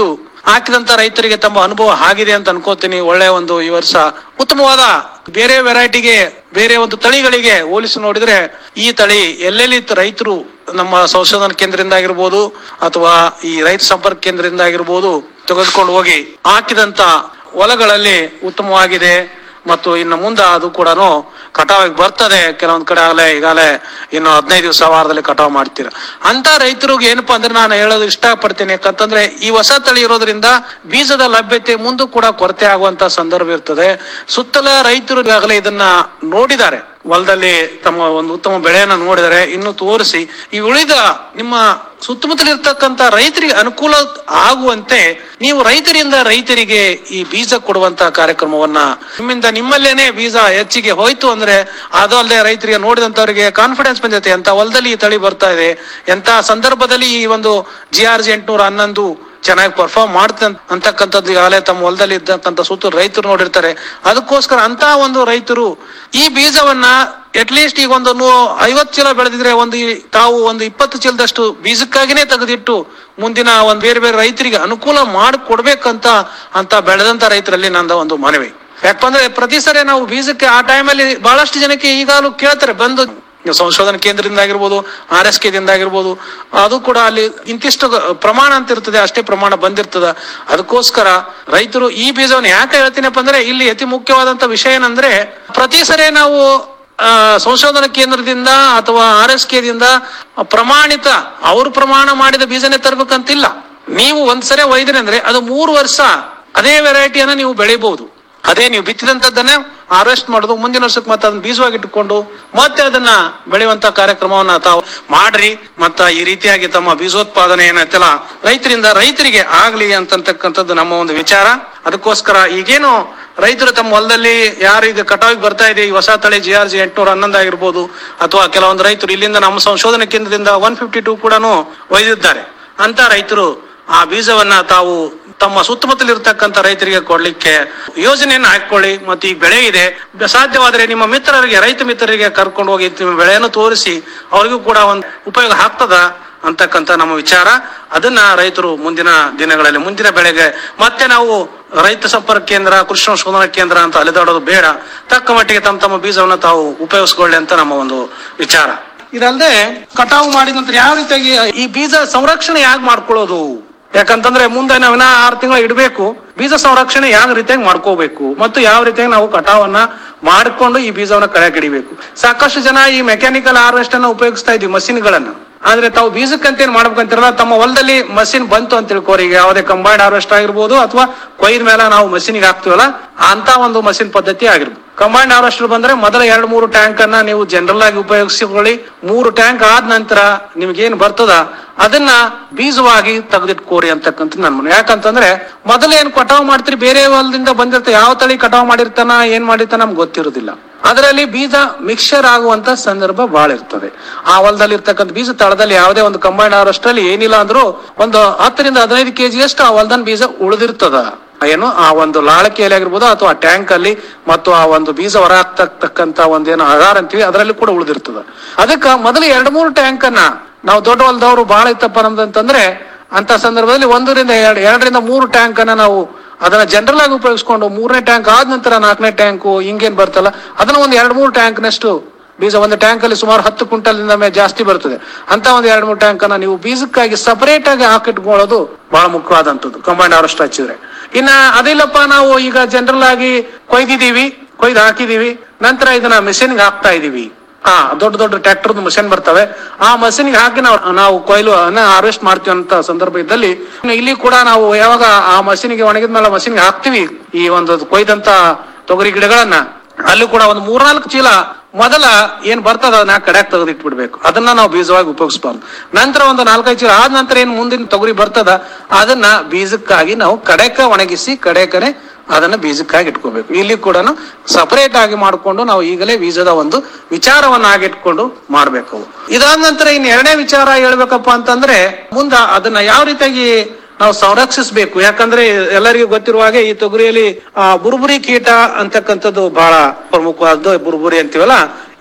ಹಾಕಿದಂತ ರೈತರಿಗೆ ತಮ್ಮ ಅನುಭವ ಆಗಿದೆ ಅಂತ ಅನ್ಕೋತೀನಿ ಒಳ್ಳೆ ಒಂದು ಈ ವರ್ಷ ಉತ್ತಮವಾದ ಬೇರೆ ವೆರೈಟಿಗೆ ಬೇರೆ ಒಂದು ತಳಿಗಳಿಗೆ ಹೋಲಿಸಿ ನೋಡಿದ್ರೆ ಈ ತಳಿ ಎಲ್ಲೆಲ್ಲಿ ರೈತರು ನಮ್ಮ ಸಂಶೋಧನಾ ಕೇಂದ್ರದಿಂದ ಆಗಿರ್ಬೋದು ಅಥವಾ ಈ ರೈತ ಸಂಪರ್ಕ ಕೇಂದ್ರದಿಂದ ಆಗಿರ್ಬೋದು ತೆಗೆದುಕೊಂಡು ಹೋಗಿ ಹಾಕಿದಂತ ಹೊಲಗಳಲ್ಲಿ ಉತ್ತಮವಾಗಿದೆ ಮತ್ತು ಇನ್ನು ಮುಂದೆ ಅದು ಕೂಡ ಕಟಾವಿಗೆ ಬರ್ತದೆ ಕೆಲವೊಂದ್ ಕಡೆ ಆಗಲೇ ಈಗಾಗಲೇ ಇನ್ನು ಹದಿನೈದು ದಿವಸ ವಾರದಲ್ಲಿ ಕಟಾವ್ ಮಾಡ್ತೀರ ಅಂತ ರೈತರಿಗೆ ಏನಪ್ಪಾ ಅಂದ್ರೆ ನಾನು ಹೇಳೋದು ಇಷ್ಟಪಡ್ತೀನಿ ಯಾಕಂತಂದ್ರೆ ಈ ಹೊಸ ತಳಿ ಇರೋದ್ರಿಂದ ಬೀಜದ ಲಭ್ಯತೆ ಮುಂದೂ ಕೂಡ ಕೊರತೆ ಆಗುವಂತ ಸಂದರ್ಭ ಇರ್ತದೆ ಸುತ್ತಲ ರೈತರು ಈಗಾಗಲೇ ಇದನ್ನ ನೋಡಿದ್ದಾರೆ ಹೊಲದಲ್ಲಿ ತಮ್ಮ ಒಂದು ಉತ್ತಮ ಬೆಳೆಯನ್ನ ನೋಡಿದರೆ ಇನ್ನು ತೋರಿಸಿ ಈ ಉಳಿದ ನಿಮ್ಮ ಸುತ್ತಮುತ್ತಲಿರ್ತಕ್ಕಂತ ರೈತರಿಗೆ ಅನುಕೂಲ ಆಗುವಂತೆ ನೀವು ರೈತರಿಂದ ರೈತರಿಗೆ ಈ ಬೀಜ ಕೊಡುವಂತ ಕಾರ್ಯಕ್ರಮವನ್ನ ನಿಮ್ಮಿಂದ ನಿಮ್ಮಲ್ಲೇನೆ ಬೀಜ ಹೆಚ್ಚಿಗೆ ಹೋಯ್ತು ಅಂದ್ರೆ ಅದು ಅಲ್ಲದೆ ರೈತರಿಗೆ ನೋಡಿದಂತವರಿಗೆ ಕಾನ್ಫಿಡೆನ್ಸ್ ಬಂದೈತೆ ಎಂತ ಹೊಲದಲ್ಲಿ ಈ ತಳಿ ಬರ್ತಾ ಇದೆ ಎಂತ ಸಂದರ್ಭದಲ್ಲಿ ಈ ಒಂದು ಜಿ ಆರ್ ಜಿ ಎಂಟ್ನೂರ ಹನ್ನೊಂದು ಚೆನ್ನಾಗಿ ಪರ್ಫಾರ್ಮ್ ಮಾಡ್ತಂತ ಅಂತಕ್ಕಂಥದ್ದು ಈಗಾಗಲೇ ತಮ್ಮ ಹೊಲದಲ್ಲಿ ಇದ್ದಕ್ಕಂಥ ಸುತ್ತ ರೈತರು ನೋಡಿರ್ತಾರೆ ಅದಕ್ಕೋಸ್ಕರ ಅಂತ ಒಂದು ರೈತರು ಈ ಬೀಜವನ್ನ ಅಟ್ಲೀಸ್ಟ್ ಈಗ ಒಂದು ನೂ ಐವತ್ತು ಚೀಲ ಬೆಳೆದಿದ್ರೆ ಒಂದು ಈ- ತಾವು ಒಂದು ಇಪ್ಪತ್ತು ಚೀಲದಷ್ಟು ಬೀಜಕ್ಕಾಗಿನೇ ತೆಗೆದಿಟ್ಟು ಮುಂದಿನ ಒಂದು ಬೇರೆ ಬೇರೆ ರೈತರಿಗೆ ಅನುಕೂಲ ಮಾಡಿ ಕೊಡ್ಬೇಕಂತ ಅಂತ ಬೆಳೆದಂತ ರೈತರಲ್ಲಿ ನಂದ ಒಂದು ಮನವಿ ಯಾಕಂದ್ರೆ ಪ್ರತಿ ಸರಿ ನಾವು ಬೀಜಕ್ಕೆ ಆ ಟೈಮಲ್ಲಿ ಬಹಳಷ್ಟು ಜನಕ್ಕೆ ಈಗಾಗಲೂ ಕೇಳ್ತಾರೆ ಬಂದು ನೀವು ಸಂಶೋಧನಾ ಕೇಂದ್ರದಿಂದ ಆಗಿರ್ಬೋದು ಆರ್ ಎಸ್ ದಿಂದ ಆಗಿರ್ಬೋದು ಅದು ಕೂಡ ಅಲ್ಲಿ ಇಂತಿಷ್ಟು ಪ್ರಮಾಣ ಅಂತ ಇರ್ತದೆ ಅಷ್ಟೇ ಪ್ರಮಾಣ ಬಂದಿರ್ತದ ಅದಕ್ಕೋಸ್ಕರ ರೈತರು ಈ ಬೀಜವನ್ನು ಯಾಕೆ ಹೇಳ್ತೀನಪ್ಪ ಅಂದ್ರೆ ಇಲ್ಲಿ ಅತಿ ಮುಖ್ಯವಾದಂತ ವಿಷಯ ಏನಂದ್ರೆ ಪ್ರತಿ ಸರಿ ನಾವು ಆ, ಸಂಶೋಧನಾ ಕೇಂದ್ರದಿಂದ ಅಥವಾ ಆರ್ ಎಸ್ ದಿಂದ ಪ್ರಮಾಣಿತ ಅವರು ಪ್ರಮಾಣ ಮಾಡಿದ ಬೀಜನೇ ತರಬೇಕಂತಿಲ್ಲ ನೀವು ಒಂದ್ಸರಿ ಒಯ್ದ್ರಿ ಅಂದ್ರೆ ಅದು ಮೂರು ವರ್ಷ ಅದೇ ವೆರೈಟಿಯನ್ನ ನೀವು ಬೆಳಿಬಹುದು ಅದೇ ನೀವು ಬಿತ್ತಿದಂತದ್ದನ್ನೇ ಹಾರ್ವೆಸ್ಟ್ ಮಾಡೋದು ಮುಂದಿನ ವರ್ಷಕ್ಕೆ ಮತ್ತೆ ಅದನ್ನ ಬೀಜವಾಗಿ ಇಟ್ಟುಕೊಂಡು ಮತ್ತೆ ಅದನ್ನ ಬೆಳೆಯುವಂತ ಕಾರ್ಯಕ್ರಮವನ್ನ ತಾವು ಮಾಡ್ರಿ ಮತ್ತ ಈ ರೀತಿಯಾಗಿ ತಮ್ಮ ಬೀಜೋತ್ಪಾದನೆ ಏನೈತಲ್ಲ ರೈತರಿಂದ ರೈತರಿಗೆ ಆಗ್ಲಿ ಅಂತಕ್ಕಂಥದ್ದು ನಮ್ಮ ಒಂದು ವಿಚಾರ ಅದಕ್ಕೋಸ್ಕರ ಈಗೇನು ರೈತರು ತಮ್ಮ ಹೊಲದಲ್ಲಿ ಯಾರು ಈಗ ಕಟಾವಿಗೆ ಬರ್ತಾ ಇದೆ ಈ ಹೊಸ ತಳಿ ಜಿ ಆರ್ ಜಿ ಎಂಟ್ನೂರ ಹನ್ನೊಂದು ಆಗಿರ್ಬೋದು ಅಥವಾ ಕೆಲವೊಂದು ರೈತರು ಇಲ್ಲಿಂದ ನಮ್ಮ ಸಂಶೋಧನಾ ಕೇಂದ್ರದಿಂದ ಒನ್ ಫಿಫ್ಟಿ ಟೂ ಕೂಡ ಒಯ್ದಿದ್ದಾರೆ ಅಂತ ರೈತರು ಆ ಬೀಜವನ್ನ ತಾವು ತಮ್ಮ ಸುತ್ತಮುತ್ತಲಿರ್ತಕ್ಕಂಥ ರೈತರಿಗೆ ಕೊಡ್ಲಿಕ್ಕೆ ಯೋಜನೆಯನ್ನು ಹಾಕೊಳ್ಳಿ ಮತ್ತು ಈಗ ಬೆಳೆ ಇದೆ ಸಾಧ್ಯವಾದರೆ ನಿಮ್ಮ ಮಿತ್ರರಿಗೆ ರೈತ ಮಿತ್ರರಿಗೆ ಕರ್ಕೊಂಡು ಹೋಗಿ ನಿಮ್ಮ ಬೆಳೆಯನ್ನು ತೋರಿಸಿ ಅವರಿಗೂ ಕೂಡ ಒಂದು ಉಪಯೋಗ ಆಗ್ತದ ಅಂತಕ್ಕಂಥ ನಮ್ಮ ವಿಚಾರ ಅದನ್ನ ರೈತರು ಮುಂದಿನ ದಿನಗಳಲ್ಲಿ ಮುಂದಿನ ಬೆಳೆಗೆ ಮತ್ತೆ ನಾವು ರೈತ ಸಂಪರ್ಕ ಕೇಂದ್ರ ಕೃಷಿ ಸಂಶೋಧನಾ ಕೇಂದ್ರ ಅಂತ ಅಲೆದಾಡೋದು ಬೇಡ ತಕ್ಕ ಮಟ್ಟಿಗೆ ತಮ್ಮ ತಮ್ಮ ಬೀಜವನ್ನ ತಾವು ಉಪಯೋಗಿಸ್ಕೊಳ್ಳಿ ಅಂತ ನಮ್ಮ ಒಂದು ವಿಚಾರ ಇದಲ್ಲದೆ ಕಟಾವು ಮಾಡಿದ ನಂತರ ಯಾವ ರೀತಿಯಾಗಿ ಈ ಬೀಜ ಸಂರಕ್ಷಣೆ ಯಾಕೆ ಮಾಡ್ಕೊಳ್ಳೋದು ಯಾಕಂತಂದ್ರೆ ಮುಂದೆ ನಾವು ಇನ್ನ ಆರು ತಿಂಗಳು ಇಡಬೇಕು ಬೀಜ ಸಂರಕ್ಷಣೆ ಯಾವ ರೀತಿಯಾಗಿ ಮಾಡ್ಕೋಬೇಕು ಮತ್ತು ಯಾವ ರೀತಿಯಾಗಿ ನಾವು ಕಟಾವನ್ನ ಮಾಡಿಕೊಂಡು ಈ ಬೀಜವನ್ನ ಕೆಳಗೆ ಹಿಡಿಬೇಕು ಸಾಕಷ್ಟು ಜನ ಈ ಮೆಕ್ಯಾನಿಕಲ್ ಹಾರ್ವೆಸ್ಟ್ ಅನ್ನ ಉಪಯೋಗಿಸ್ತಾ ಇದ್ವಿ ಮಷಿನ್ಗಳನ್ನ ಆದ್ರೆ ತಾವು ಬೀಜಕ್ಕಂತ ಏನ್ ಮಾಡ್ಬೇಕಂತಿರಲ್ಲ ತಮ್ಮ ಹೊಲದಲ್ಲಿ ಮಷಿನ್ ಬಂತು ಅಂತ ತಿಳ್ಕೋರಿ ಈಗ ಯಾವುದೇ ಕಂಬೈನ್ಡ್ ಹಾರ್ವೆಸ್ಟ್ ಆಗಿರ್ಬೋದು ಅಥವಾ ಕೊಯ್ದ ಮೇಲೆ ನಾವು ಮಷಿನ್ಗೆ ಹಾಕ್ತಿವಲ್ಲ ಅಂತ ಒಂದು ಮಷಿನ್ ಪದ್ಧತಿ ಆಗಿರ್ಬೋದು ಕಂಬೈನ್ಡ್ ಹಾರ್ವೆಸ್ಟರ್ ಬಂದ್ರೆ ಮೊದಲ ಎರಡು ಮೂರು ಟ್ಯಾಂಕ್ ಅನ್ನ ನೀವು ಜನರಲ್ ಆಗಿ ಉಪಯೋಗಿಸಿಕೊಳ್ಳಿ ಮೂರು ಟ್ಯಾಂಕ್ ಆದ ನಂತರ ನಿಮ್ಗೇನ್ ಬರ್ತದ ಅದನ್ನ ಬೀಜವಾಗಿ ತೆಗೆದಿಟ್ಕೋರಿ ಅಂತಕ್ಕಂಥ ನನ್ ಮನೆ ಯಾಕಂತಂದ್ರೆ ಮೊದಲು ಏನ್ ಕಟಾವ್ ಮಾಡ್ತೀರಿ ಬೇರೆ ಹೊಲದಿಂದ ಬಂದಿರ್ತ ಯಾವ ತಳಿ ಕಟಾವ್ ಮಾಡಿರ್ತಾನ ಏನ್ ಮಾಡಿರ್ತಾನ ನಮ್ಗೆ ಗೊತ್ತಿರೋದಿಲ್ಲ ಅದರಲ್ಲಿ ಬೀಜ ಮಿಕ್ಸರ್ ಆಗುವಂತ ಸಂದರ್ಭ ಬಹಳ ಇರ್ತದೆ ಆ ಹೊಲದಲ್ಲಿ ಇರ್ತಕ್ಕಂಥ ಬೀಜ ತಳದಲ್ಲಿ ಯಾವುದೇ ಒಂದು ಕಂಬೈನ್ಡ್ ಹಾರ್ವೆಸ್ಟ್ ಅಲ್ಲಿ ಏನಿಲ್ಲ ಅಂದ್ರೂ ಒಂದು ಹತ್ತರಿಂದ ಹದಿನೈದು ಕೆಜಿ ಅಷ್ಟು ಆ ಹೊಲದನ್ ಬೀಜ ಉಳಿದಿರ್ತದ ಏನು ಆ ಒಂದು ಲಾಳಕಿಯಲ್ಲಿ ಆಗಿರ್ಬೋದು ಅಥವಾ ಆ ಟ್ಯಾಂಕ್ ಅಲ್ಲಿ ಮತ್ತು ಆ ಒಂದು ಬೀಜ ಹೊರ ಹಾಕ್ತಕ್ಕಂತ ಒಂದೇನು ಆಧಾರ ಅಂತೀವಿ ಅದರಲ್ಲಿ ಕೂಡ ಉಳಿದಿರ್ತದ ಅದಕ್ಕ ಮೊದಲು ಎರಡು ಮೂರು ಟ್ಯಾಂಕ್ ಅನ್ನ ನಾವು ದೊಡ್ಡ ಹೊಲದವರು ಬಹಳ ಇತ್ತಪ್ಪ ನಮ್ದು ಅಂತಂದ್ರೆ ಅಂತ ಸಂದರ್ಭದಲ್ಲಿ ಒಂದರಿಂದ ಎರಡು ಎರಡರಿಂದ ಮೂರು ಟ್ಯಾಂಕ್ ಅನ್ನ ನಾವು ಅದನ್ನ ಜನರಲ್ ಆಗಿ ಉಪಯೋಗಿಸ್ಕೊಂಡು ಮೂರನೇ ಟ್ಯಾಂಕ್ ಆದ ನಂತರ ನಾಲ್ಕನೇ ಟ್ಯಾಂಕ್ ಹಿಂಗೇನ್ ಬರ್ತಲ್ಲ ಅದನ್ನ ಒಂದು ಎರಡು ಮೂರು ಟ್ಯಾಂಕ್ ನಷ್ಟು ಬೀಜ ಒಂದು ಟ್ಯಾಂಕ್ ಅಲ್ಲಿ ಸುಮಾರು ಹತ್ತು ಕ್ವಿಂಟಲ್ ಮೇಲೆ ಜಾಸ್ತಿ ಬರ್ತದೆ ಅಂತ ಒಂದು ಎರಡು ಮೂರು ಟ್ಯಾಂಕ್ ಅನ್ನ ನೀವು ಬೀಜಕ್ಕಾಗಿ ಸಪರೇಟ್ ಆಗಿ ಹಾಕಿಟ್ಕೊಳ್ಳೋದು ಬಹಳ ಮುಖ್ಯವಾದಂತದ್ದು ಕಂಬೈಂಡ್ ಹಾರ್ವೆಸ್ಟ್ ಹಚ್ಚಿದ್ರೆ ಇನ್ನ ಅದಿಲ್ಲಪ್ಪ ನಾವು ಈಗ ಜನರಲ್ ಆಗಿ ಕೊಯ್ದಿದೀವಿ ಕೊಯ್ದು ಹಾಕಿದೀವಿ ನಂತರ ಇದನ್ನ ಮೆಷಿನ್ಗೆ ಹಾಕ್ತಾ ಇದೀವಿ ಹಾ ದೊಡ್ಡ ದೊಡ್ಡ ಟ್ರ್ಯಾಕ್ಟರ್ ಮಷಿನ್ ಬರ್ತವೆ ಆ ಮಷಿನ್ಗೆ ಹಾಕಿ ನಾವು ನಾವು ಕೊಯ್ಲು ಹಾರ್ವೆಸ್ಟ್ ಮಾಡ್ತೀವಿ ಅಂತ ಸಂದರ್ಭ ಇದ್ದಲ್ಲಿ ಇನ್ನು ಇಲ್ಲಿ ಕೂಡ ನಾವು ಯಾವಾಗ ಆ ಮಷಿನ್ಗೆ ಒಣಗಿದ ಮೇಲೆ ಮಷಿನ್ಗೆ ಹಾಕ್ತಿವಿ ಈ ಒಂದು ಕೊಯ್ದಂತ ತೊಗರಿ ಗಿಡಗಳನ್ನ ಅಲ್ಲಿ ಕೂಡ ಒಂದು ಮೂರ್ನಾಲ್ಕು ಚೀಲ ಮೊದಲ ಏನ್ ಬರ್ತದ ಅದನ್ನ ಕಡೆಯಾಗ ತೆಗೆದಿಟ್ಬಿಡ್ಬೇಕು ಅದನ್ನ ನಾವು ಬೀಜವಾಗಿ ಉಪಯೋಗಿಸಬಾರ್ದು ನಂತರ ಒಂದು ನಾಲ್ಕೈದು ಚೀಲ ಆದ ನಂತರ ಏನ್ ಮುಂದಿನ ತೊಗರಿ ಬರ್ತದ ಅದನ್ನ ಬೀಜಕ್ಕಾಗಿ ನಾವು ಕಡೆಕ ಒಣಗಿಸಿ ಕಡೆಕನೆ ಅದನ್ನ ಬೀಜಕ್ಕಾಗಿ ಇಟ್ಕೋಬೇಕು ಇಲ್ಲಿ ಕೂಡ ಸಪರೇಟ್ ಆಗಿ ಮಾಡಿಕೊಂಡು ನಾವು ಈಗಲೇ ಬೀಜದ ಒಂದು ವಿಚಾರವನ್ನ ಆಗಿಟ್ಕೊಂಡು ಮಾಡ್ಬೇಕು ಇದಾದ ನಂತರ ಇನ್ ಎರಡನೇ ವಿಚಾರ ಹೇಳ್ಬೇಕಪ್ಪ ಅಂತಂದ್ರೆ ಮುಂದ ಅದನ್ನ ಯಾವ ರೀತಿಯಾಗಿ ನಾವು ಸಂರಕ್ಷಿಸಬೇಕು ಯಾಕಂದ್ರೆ ಎಲ್ಲರಿಗೂ ಗೊತ್ತಿರುವ ಹಾಗೆ ಈ ತೊಗರಿಯಲ್ಲಿ ಆ ಬುರ್ಬುರಿ ಕೀಟ ಅಂತಕ್ಕಂಥದ್ದು ಬಹಳ ಪ್ರಮುಖವಾದ್ದು ಬುರ್ಬುರಿ ಅಂತೀವಲ್ಲ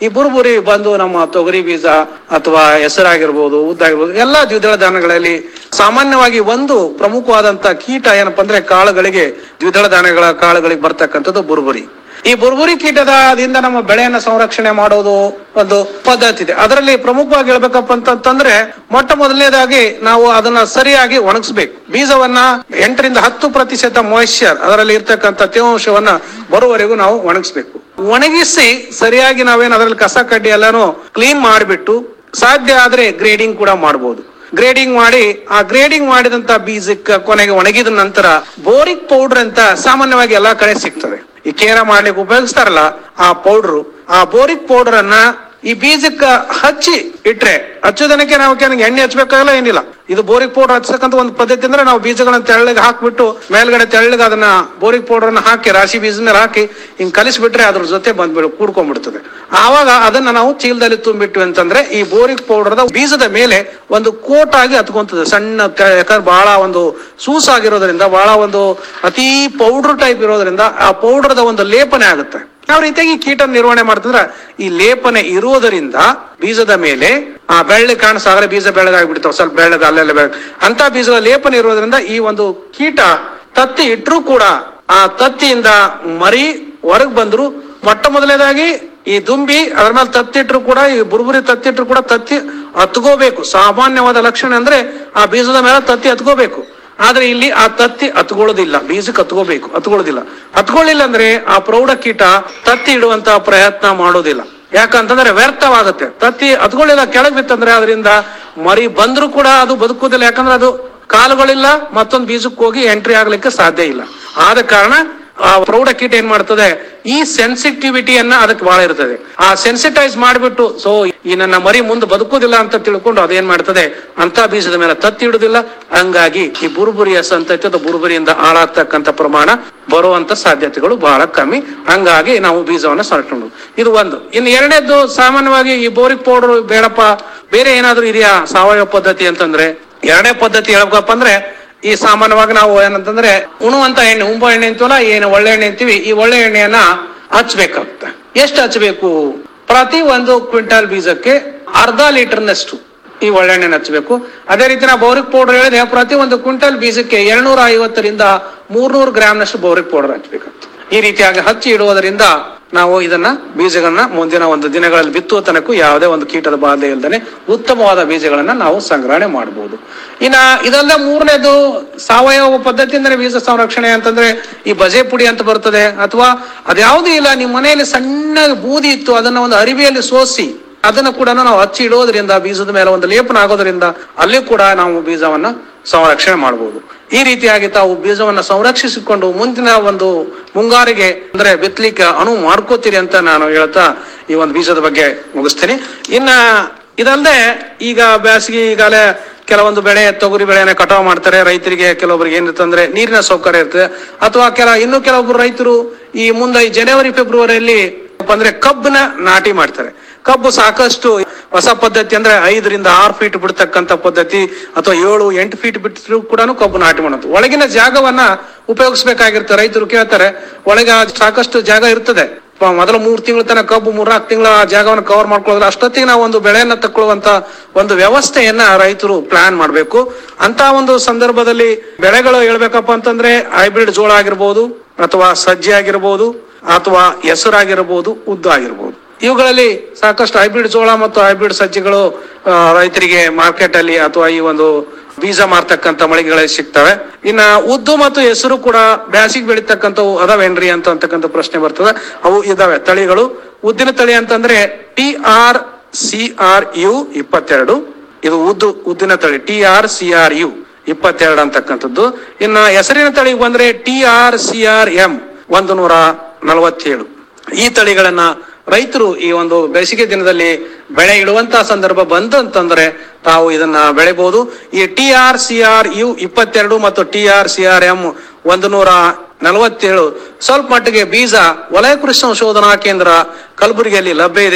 ಈ ಬುರುಬುರಿ ಬಂದು ನಮ್ಮ ತೊಗರಿ ಬೀಜ ಅಥವಾ ಹೆಸರಾಗಿರ್ಬೋದು ಉದ್ದಾಗಿರ್ಬೋದು ಎಲ್ಲಾ ದ್ವಿದಳ ಧಾನ್ಯಗಳಲ್ಲಿ ಸಾಮಾನ್ಯವಾಗಿ ಒಂದು ಪ್ರಮುಖವಾದಂತ ಕೀಟ ಏನಪ್ಪಾ ಅಂದ್ರೆ ಕಾಳುಗಳಿಗೆ ದ್ವಿದಳ ಧಾನ್ಯಗಳ ಕಾಳುಗಳಿಗೆ ಬರ್ತಕ್ಕಂಥದ್ದು ಬುರುಬುರಿ ಈ ಬುರ್ಬುರಿ ಕೀಟದಿಂದ ನಮ್ಮ ಬೆಳೆಯನ್ನ ಸಂರಕ್ಷಣೆ ಮಾಡೋದು ಒಂದು ಪದ್ಧತಿ ಇದೆ ಅದರಲ್ಲಿ ಪ್ರಮುಖವಾಗಿ ಹೇಳ್ಬೇಕಪ್ಪ ಅಂತಂದ್ರೆ ಮೊಟ್ಟ ಮೊದಲನೇದಾಗಿ ನಾವು ಅದನ್ನ ಸರಿಯಾಗಿ ಒಣಗಿಸ್ಬೇಕು ಬೀಜವನ್ನ ಎಂಟರಿಂದ ಹತ್ತು ಪ್ರತಿಶತ ಮಾಯಿಶ್ಚರ್ ಅದರಲ್ಲಿ ಇರ್ತಕ್ಕಂಥ ತೇವಾಂಶವನ್ನ ಬರುವವರೆಗೂ ನಾವು ಒಣಗಿಸ್ಬೇಕು ಒಣಗಿಸಿ ಸರಿಯಾಗಿ ನಾವೇನು ಅದರಲ್ಲಿ ಕಸ ಕಡ್ಡಿ ಎಲ್ಲಾನು ಕ್ಲೀನ್ ಮಾಡಿಬಿಟ್ಟು ಸಾಧ್ಯ ಆದ್ರೆ ಗ್ರೇಡಿಂಗ್ ಕೂಡ ಮಾಡಬಹುದು ಗ್ರೇಡಿಂಗ್ ಮಾಡಿ ಆ ಗ್ರೇಡಿಂಗ್ ಮಾಡಿದಂತ ಬೀಜಕ್ಕೆ ಕೊನೆಗೆ ಒಣಗಿದ ನಂತರ ಬೋರಿಕ್ ಪೌಡರ್ ಅಂತ ಸಾಮಾನ್ಯವಾಗಿ ಎಲ್ಲಾ ಕಡೆ ಸಿಗ್ತದೆ ಈ ಕೇರ ಮಾಡ್ಲಿಕ್ಕೆ ಉಪಯೋಗಿಸ್ತಾರಲ್ಲ ಆ ಪೌಡರ್ ಆ ಬೋರಿಕ್ ಪೌಡರ್ ಅನ್ನ ಈ ಬೀಜಕ್ಕ ಹಚ್ಚಿ ಇಟ್ರೆ ಹಚ್ಚೋದನಕ್ಕೆ ನಾವು ಕೆಲವು ಎಣ್ಣೆ ಹಚ್ಬೇಕಾಗಲ್ಲ ಏನಿಲ್ಲ ಇದು ಬೋರಿಕ್ ಪೌಡರ್ ಹಚ್ಚತಕ್ಕಂತ ಒಂದು ಪದ್ಧತಿ ಅಂದ್ರೆ ನಾವು ಬೀಜಗಳನ್ನ ತೆಳ್ಳಗೆ ಹಾಕ್ಬಿಟ್ಟು ಮೇಲ್ಗಡೆ ತೆಳ್ಳಗೆ ಅದನ್ನ ಬೋರಿಕ್ ಪೌಡರ್ ಅನ್ನ ಹಾಕಿ ರಾಶಿ ಬೀಜ ಮೇಲೆ ಹಾಕಿ ಹಿಂಗ್ ಕಲಿಸ್ಬಿಟ್ರೆ ಅದ್ರ ಜೊತೆ ಬಂದ್ಬಿಡು ಕೂಡ್ಕೊಂಡ್ಬಿಡ್ತದೆ ಆವಾಗ ಅದನ್ನ ನಾವು ಚೀಲದಲ್ಲಿ ತುಂಬಿಟ್ವಿ ಅಂತಂದ್ರೆ ಈ ಬೋರಿಕ್ ಪೌಡರ್ ಬೀಜದ ಮೇಲೆ ಒಂದು ಕೋಟ್ ಆಗಿ ಹತ್ಕೊಂತದೆ ಸಣ್ಣ ಕ- ಯಾಕಂದ್ರೆ ಬಹಳ ಒಂದು ಸೂಸಾಗಿರೋದ್ರಿಂದ ಬಹಳ ಒಂದು ಅತಿ ಪೌಡರ್ ಟೈಪ್ ಇರೋದ್ರಿಂದ ಆ ಪೌಡರ್ದ ಒಂದು ಲೇಪನೆ ಆಗುತ್ತೆ ಯಾವ ರೀತಿಯಾಗಿ ಕೀಟ ನಿರ್ವಹಣೆ ಮಾಡ್ತಂದ್ರ ಈ ಲೇಪನೆ ಇರುವುದರಿಂದ ಬೀಜದ ಮೇಲೆ ಆ ಬೆಳ್ಳಿ ಕಾಣಿಸಾದ್ರೆ ಬೀಜ ಬೆಳಗಾಗ್ಬಿಡ್ತಾವ ಸ್ವಲ್ಪ ಬೆಳ್ಳಗ ಅಲ್ಲೆಲ್ಲ ಬೆಳಗ್ ಅಂತ ಬೀಜದ ಲೇಪನೆ ಇರೋದ್ರಿಂದ ಈ ಒಂದು ಕೀಟ ತತ್ತಿ ಇಟ್ರು ಕೂಡ ಆ ತತ್ತಿಯಿಂದ ಮರಿ ಹೊರಗ್ ಬಂದ್ರು ಮೊಟ್ಟ ಮೊದಲನೇದಾಗಿ ಈ ದುಂಬಿ ಅದ್ರ ಮೇಲೆ ತತ್ತಿಟ್ರು ಕೂಡ ಈ ಬುರ್ಬುರಿ ತತ್ತಿಟ್ರು ಕೂಡ ತತ್ತಿ ಹತ್ಕೋಬೇಕು ಸಾಮಾನ್ಯವಾದ ಲಕ್ಷಣ ಅಂದ್ರೆ ಆ ಬೀಜದ ಮೇಲೆ ತತ್ತಿ ಹತ್ಕೋಬೇಕು ಆದ್ರೆ ಇಲ್ಲಿ ಆ ತತ್ತಿ ಹತ್ಕೊಳ್ಳೋದಿಲ್ಲ ಬೀಜಕ್ಕೆ ಹತ್ಕೋಬೇಕು ಹತ್ಕೊಳ್ಳೋದಿಲ್ಲ ಹತ್ಕೊಳ್ಳಿಲ್ಲ ಅಂದ್ರೆ ಆ ಪ್ರೌಢ ಕೀಟ ತತ್ತಿ ಇಡುವಂತ ಪ್ರಯತ್ನ ಮಾಡೋದಿಲ್ಲ ಯಾಕಂತಂದ್ರೆ ವ್ಯರ್ಥವಾಗುತ್ತೆ ತತ್ತಿ ಹತ್ಕೊಳ್ಳಿಲ್ಲ ಕೆಳಗ್ ಬಿತ್ತಂದ್ರೆ ಅದರಿಂದ ಮರಿ ಬಂದ್ರು ಕೂಡ ಅದು ಬದುಕುವುದಿಲ್ಲ ಯಾಕಂದ್ರೆ ಅದು ಕಾಲುಗಳಿಲ್ಲ ಮತ್ತೊಂದು ಬೀಜಕ್ಕೆ ಹೋಗಿ ಎಂಟ್ರಿ ಆಗ್ಲಿಕ್ಕೆ ಸಾಧ್ಯ ಇಲ್ಲ ಆದ ಕಾರಣ ಆ ಪ್ರೌಢ ಕೀಟ ಏನ್ ಮಾಡ್ತದೆ ಈ ಸೆನ್ಸಿಟಿವಿಟಿಯನ್ನ ಅದಕ್ಕೆ ಬಹಳ ಇರ್ತದೆ ಆ ಸೆನ್ಸಿಟೈಸ್ ಮಾಡಿಬಿಟ್ಟು ಸೊ ಈ ನನ್ನ ಮರಿ ಮುಂದೆ ಬದುಕುದಿಲ್ಲ ಅಂತ ತಿಳ್ಕೊಂಡು ಅದೇನ್ ಮಾಡ್ತದೆ ಅಂತ ಬೀಜದ ಮೇಲೆ ತತ್ತಿ ಇಡುದಿಲ್ಲ ಹಂಗಾಗಿ ಈ ಬುರುಬುರಿಯ ಸಂತತಿ ಅಥವಾ ಬುರುಬುರಿಯಿಂದ ಹಾಳಾಗ್ತಕ್ಕಂಥ ಪ್ರಮಾಣ ಬರುವಂತ ಸಾಧ್ಯತೆಗಳು ಬಹಳ ಕಮ್ಮಿ ಹಂಗಾಗಿ ನಾವು ಬೀಜವನ್ನ ಸರಕೊಂಡು ಇದು ಒಂದು ಇನ್ನು ಎರಡನೇದ್ದು ಸಾಮಾನ್ಯವಾಗಿ ಈ ಬೋರಿಕ್ ಪೌಡರ್ ಬೇಡಪ್ಪ ಬೇರೆ ಏನಾದ್ರೂ ಇದೆಯಾ ಸಾವಯವ ಪದ್ಧತಿ ಅಂತಂದ್ರೆ ಎರಡನೇ ಪದ್ಧತಿ ಹೇಳ್ಬೇಕಪ್ಪ ಅಂದ್ರೆ ಈ ಸಾಮಾನ್ಯವಾಗಿ ನಾವು ಏನಂತಂದ್ರೆ ಉಣುವಂತ ಎಣ್ಣೆ ಉಂಬ ಎಣ್ಣೆ ಅಂತೀವಲ್ಲ ಏನು ಒಳ್ಳೆ ಎಣ್ಣೆ ಅಂತೀವಿ ಈ ಒಳ್ಳೆ ಎಣ್ಣೆಯನ್ನ ಹಚ್ಬೇಕಾಗುತ್ತೆ ಎಷ್ಟು ಹಚ್ಚಬೇಕು ಪ್ರತಿ ಒಂದು ಕ್ವಿಂಟಾಲ್ ಬೀಜಕ್ಕೆ ಅರ್ಧ ಲೀಟರ್ನಷ್ಟು ಈ ಒಳ್ಳೆಣ್ಣೆನ ಹಚ್ಚಬೇಕು ಅದೇ ರೀತಿ ನಾವು ಬೌರಿಕ್ ಪೌಡರ್ ಹೇಳಿದೆ ಪ್ರತಿ ಒಂದು ಕ್ವಿಂಟಲ್ ಬೀಜಕ್ಕೆ ಎರಡ್ನೂರ ಐವತ್ತರಿಂದ ಮೂರ್ನೂರು ಗ್ರಾಮ್ನಷ್ಟು ಬೌರಿಕ್ ಪೌಡರ್ ಹಚ್ಚಬೇಕಾಗ್ತದೆ ಈ ರೀತಿಯಾಗಿ ಹಚ್ಚಿ ಇಡುವುದರಿಂದ ನಾವು ಇದನ್ನ ಬೀಜಗಳನ್ನ ಮುಂದಿನ ಒಂದು ದಿನಗಳಲ್ಲಿ ಬಿತ್ತುವ ತನಕ ಯಾವುದೇ ಒಂದು ಕೀಟದ ಬಾಧೆ ಇಲ್ಲದೆ ಉತ್ತಮವಾದ ಬೀಜಗಳನ್ನ ನಾವು ಸಂಗ್ರಹಣೆ ಮಾಡಬಹುದು ಇನ್ನ ಇದಲ್ಲ ಮೂರನೇದು ಸಾವಯವ ಪದ್ಧತಿಯಿಂದ ಬೀಜ ಸಂರಕ್ಷಣೆ ಅಂತಂದ್ರೆ ಈ ಬಜೆ ಪುಡಿ ಅಂತ ಬರ್ತದೆ ಅಥವಾ ಅದ್ಯಾವುದೂ ಇಲ್ಲ ನಿಮ್ಮ ಮನೆಯಲ್ಲಿ ಸಣ್ಣ ಬೂದಿ ಇತ್ತು ಅದನ್ನ ಒಂದು ಅರಿವೆಯಲ್ಲಿ ಸೋಸಿ ಅದನ್ನ ಕೂಡ ನಾವು ಹಚ್ಚಿ ಇಡೋದ್ರಿಂದ ಬೀಜದ ಮೇಲೆ ಒಂದು ಲೇಪನ ಆಗೋದ್ರಿಂದ ಅಲ್ಲಿ ಕೂಡ ನಾವು ಬೀಜವನ್ನ ಸಂರಕ್ಷಣೆ ಮಾಡಬಹುದು ಈ ರೀತಿಯಾಗಿ ತಾವು ಬೀಜವನ್ನ ಸಂರಕ್ಷಿಸಿಕೊಂಡು ಮುಂದಿನ ಒಂದು ಮುಂಗಾರಿಗೆ ಅಂದ್ರೆ ಬಿತ್ತಲಿಕ್ಕೆ ಅನುವು ಮಾಡ್ಕೋತೀರಿ ಅಂತ ನಾನು ಹೇಳ್ತಾ ಈ ಒಂದು ಬೀಜದ ಬಗ್ಗೆ ಮುಗಿಸ್ತೀನಿ ಇನ್ನ ಇದಲ್ಲದೆ ಈಗ ಬೇಸಿಗೆ ಈಗಾಗಲೇ ಕೆಲವೊಂದು ಬೆಳೆ ತೊಗರಿ ಬೆಳೆಯನ್ನ ಕಟಾವು ಮಾಡ್ತಾರೆ ರೈತರಿಗೆ ಕೆಲವೊಬ್ಬರಿಗೆ ಏನಿರುತ್ತೆ ಅಂದ್ರೆ ನೀರಿನ ಸೌಕರ್ಯ ಇರ್ತದೆ ಅಥವಾ ಕೆಲ ಇನ್ನು ಕೆಲವೊಬ್ರು ರೈತರು ಈ ಮುಂದೆ ಈ ಜನವರಿ ಫೆಬ್ರವರಿಯಲ್ಲಿ ಏನಪ್ಪಾ ಅಂದ್ರೆ ಕಬ್ಬನ ನಾಟಿ ಮಾಡ್ತಾರೆ ಕಬ್ಬು ಸಾಕಷ್ಟು ಹೊಸ ಪದ್ಧತಿ ಅಂದ್ರೆ ಐದರಿಂದ ಆರು ಫೀಟ್ ಬಿಡ್ತಕ್ಕಂತ ಪದ್ಧತಿ ಅಥವಾ ಏಳು ಎಂಟು ಫೀಟ್ ಬಿಟ್ಟರು ಕೂಡ ಕಬ್ಬು ನಾಟಿ ಮಾಡೋದು ಒಳಗಿನ ಜಾಗವನ್ನ ಉಪಯೋಗಿಸ್ಬೇಕಾಗಿರುತ್ತೆ ರೈತರು ಕೇಳ್ತಾರೆ ಒಳಗೆ ಸಾಕಷ್ಟು ಜಾಗ ಇರ್ತದೆ ಪ- ಮೊದಲ ಮೂರ್ ತಿಂಗಳ ತನಕ ಕಬ್ಬು ಮೂರ್ನಾಲ್ಕು ತಿಂಗಳ ಜಾಗವನ್ನು ಕವರ್ ಮಾಡ್ಕೊಳ್ಳೋದ್ರೆ ಅಷ್ಟೊತ್ತಿಗೆ ನಾವು ಒಂದು ಬೆಳೆಯನ್ನ ತಕ್ಕೊಳ್ಳುವಂತ ಒಂದು ವ್ಯವಸ್ಥೆಯನ್ನ ರೈತರು ಪ್ಲಾನ್ ಮಾಡಬೇಕು ಅಂತ ಒಂದು ಸಂದರ್ಭದಲ್ಲಿ ಬೆಳೆಗಳು ಹೇಳ್ಬೇಕಪ್ಪ ಅಂತಂದ್ರೆ ಹೈಬ್ರಿಡ್ ಜೋಳ ಆಗಿರ್ಬೋದು ಅಥವಾ ಸಜ್ಜೆ ಆಗಿರ್ಬೋದು ಅಥವಾ ಹೆಸರಾಗಿರ್ಬೋದು ಉದ್ದು ಆಗಿರ್ಬೋದು ಇವುಗಳಲ್ಲಿ ಸಾಕಷ್ಟು ಹೈಬ್ರಿಡ್ ಜೋಳ ಮತ್ತು ಹೈಬ್ರಿಡ್ ಸಜ್ಜೆಗಳು ಆ, ರೈತರಿಗೆ ಮಾರ್ಕೆಟ್ ಅಲ್ಲಿ ಅಥವಾ ಈ ಒಂದು ಬೀಜ ಮಾರ್ತಕ್ಕಂತ ಮಳಿಗೆಗಳಲ್ಲಿ ಸಿಗ್ತವೆ ಇನ್ನ ಉದ್ದು ಮತ್ತು ಹೆಸರು ಕೂಡ ಬ್ಯಾಸಿಗೆ ಬೆಳೀತಕ್ಕಂಥವು ಅದಾವೇನ್ರಿ ಅಂತ ಅಂತಕ್ಕಂಥ ಪ್ರಶ್ನೆ ಬರ್ತದೆ ಅವು ಇದಾವೆ ತಳಿಗಳು ಉದ್ದಿನ ತಳಿ ಅಂತಂದ್ರೆ T R C R U ಇಪ್ಪತ್ತೆರಡು ಇದು ಉದ್ದು ಉದ್ದಿನ ತಳಿ T R C R U ಇಪ್ಪತ್ತೆರಡು ಅಂತಕ್ಕಂಥದ್ದು ಇನ್ನ ಹೆಸರಿನ ತಳಿಗೆ ಬಂದ್ರೆ T R C R M ಒಂದು ನೂರ ನಲವತ್ತೇಳು ಈ ತಳಿಗಳನ್ನ ರೈತರು ಈ ಒಂದು ಬೇಸಿಗೆ ದಿನದಲ್ಲಿ ಬೆಳೆ ಇಡುವಂತಹ ಸಂದರ್ಭ ಬಂದಂತಂದ್ರೆ ತಾವು ಇದನ್ನ ಬೆಳೆಬಹುದು ಈ T R C R U ಇಪ್ಪತ್ತೆರಡು ಮತ್ತು T R C R M ಒಂದು ನೂರ ನಲವತ್ತೇಳು ಸ್ವಲ್ಪ ಮಟ್ಟಿಗೆ ಬೀಜ ವಲಯ ಕೃಷಿ ಸಂಶೋಧನಾ ಕೇಂದ್ರ ಕಲಬುರಗಿಯಲ್ಲಿ ಲಭ್ಯ ಇದೆ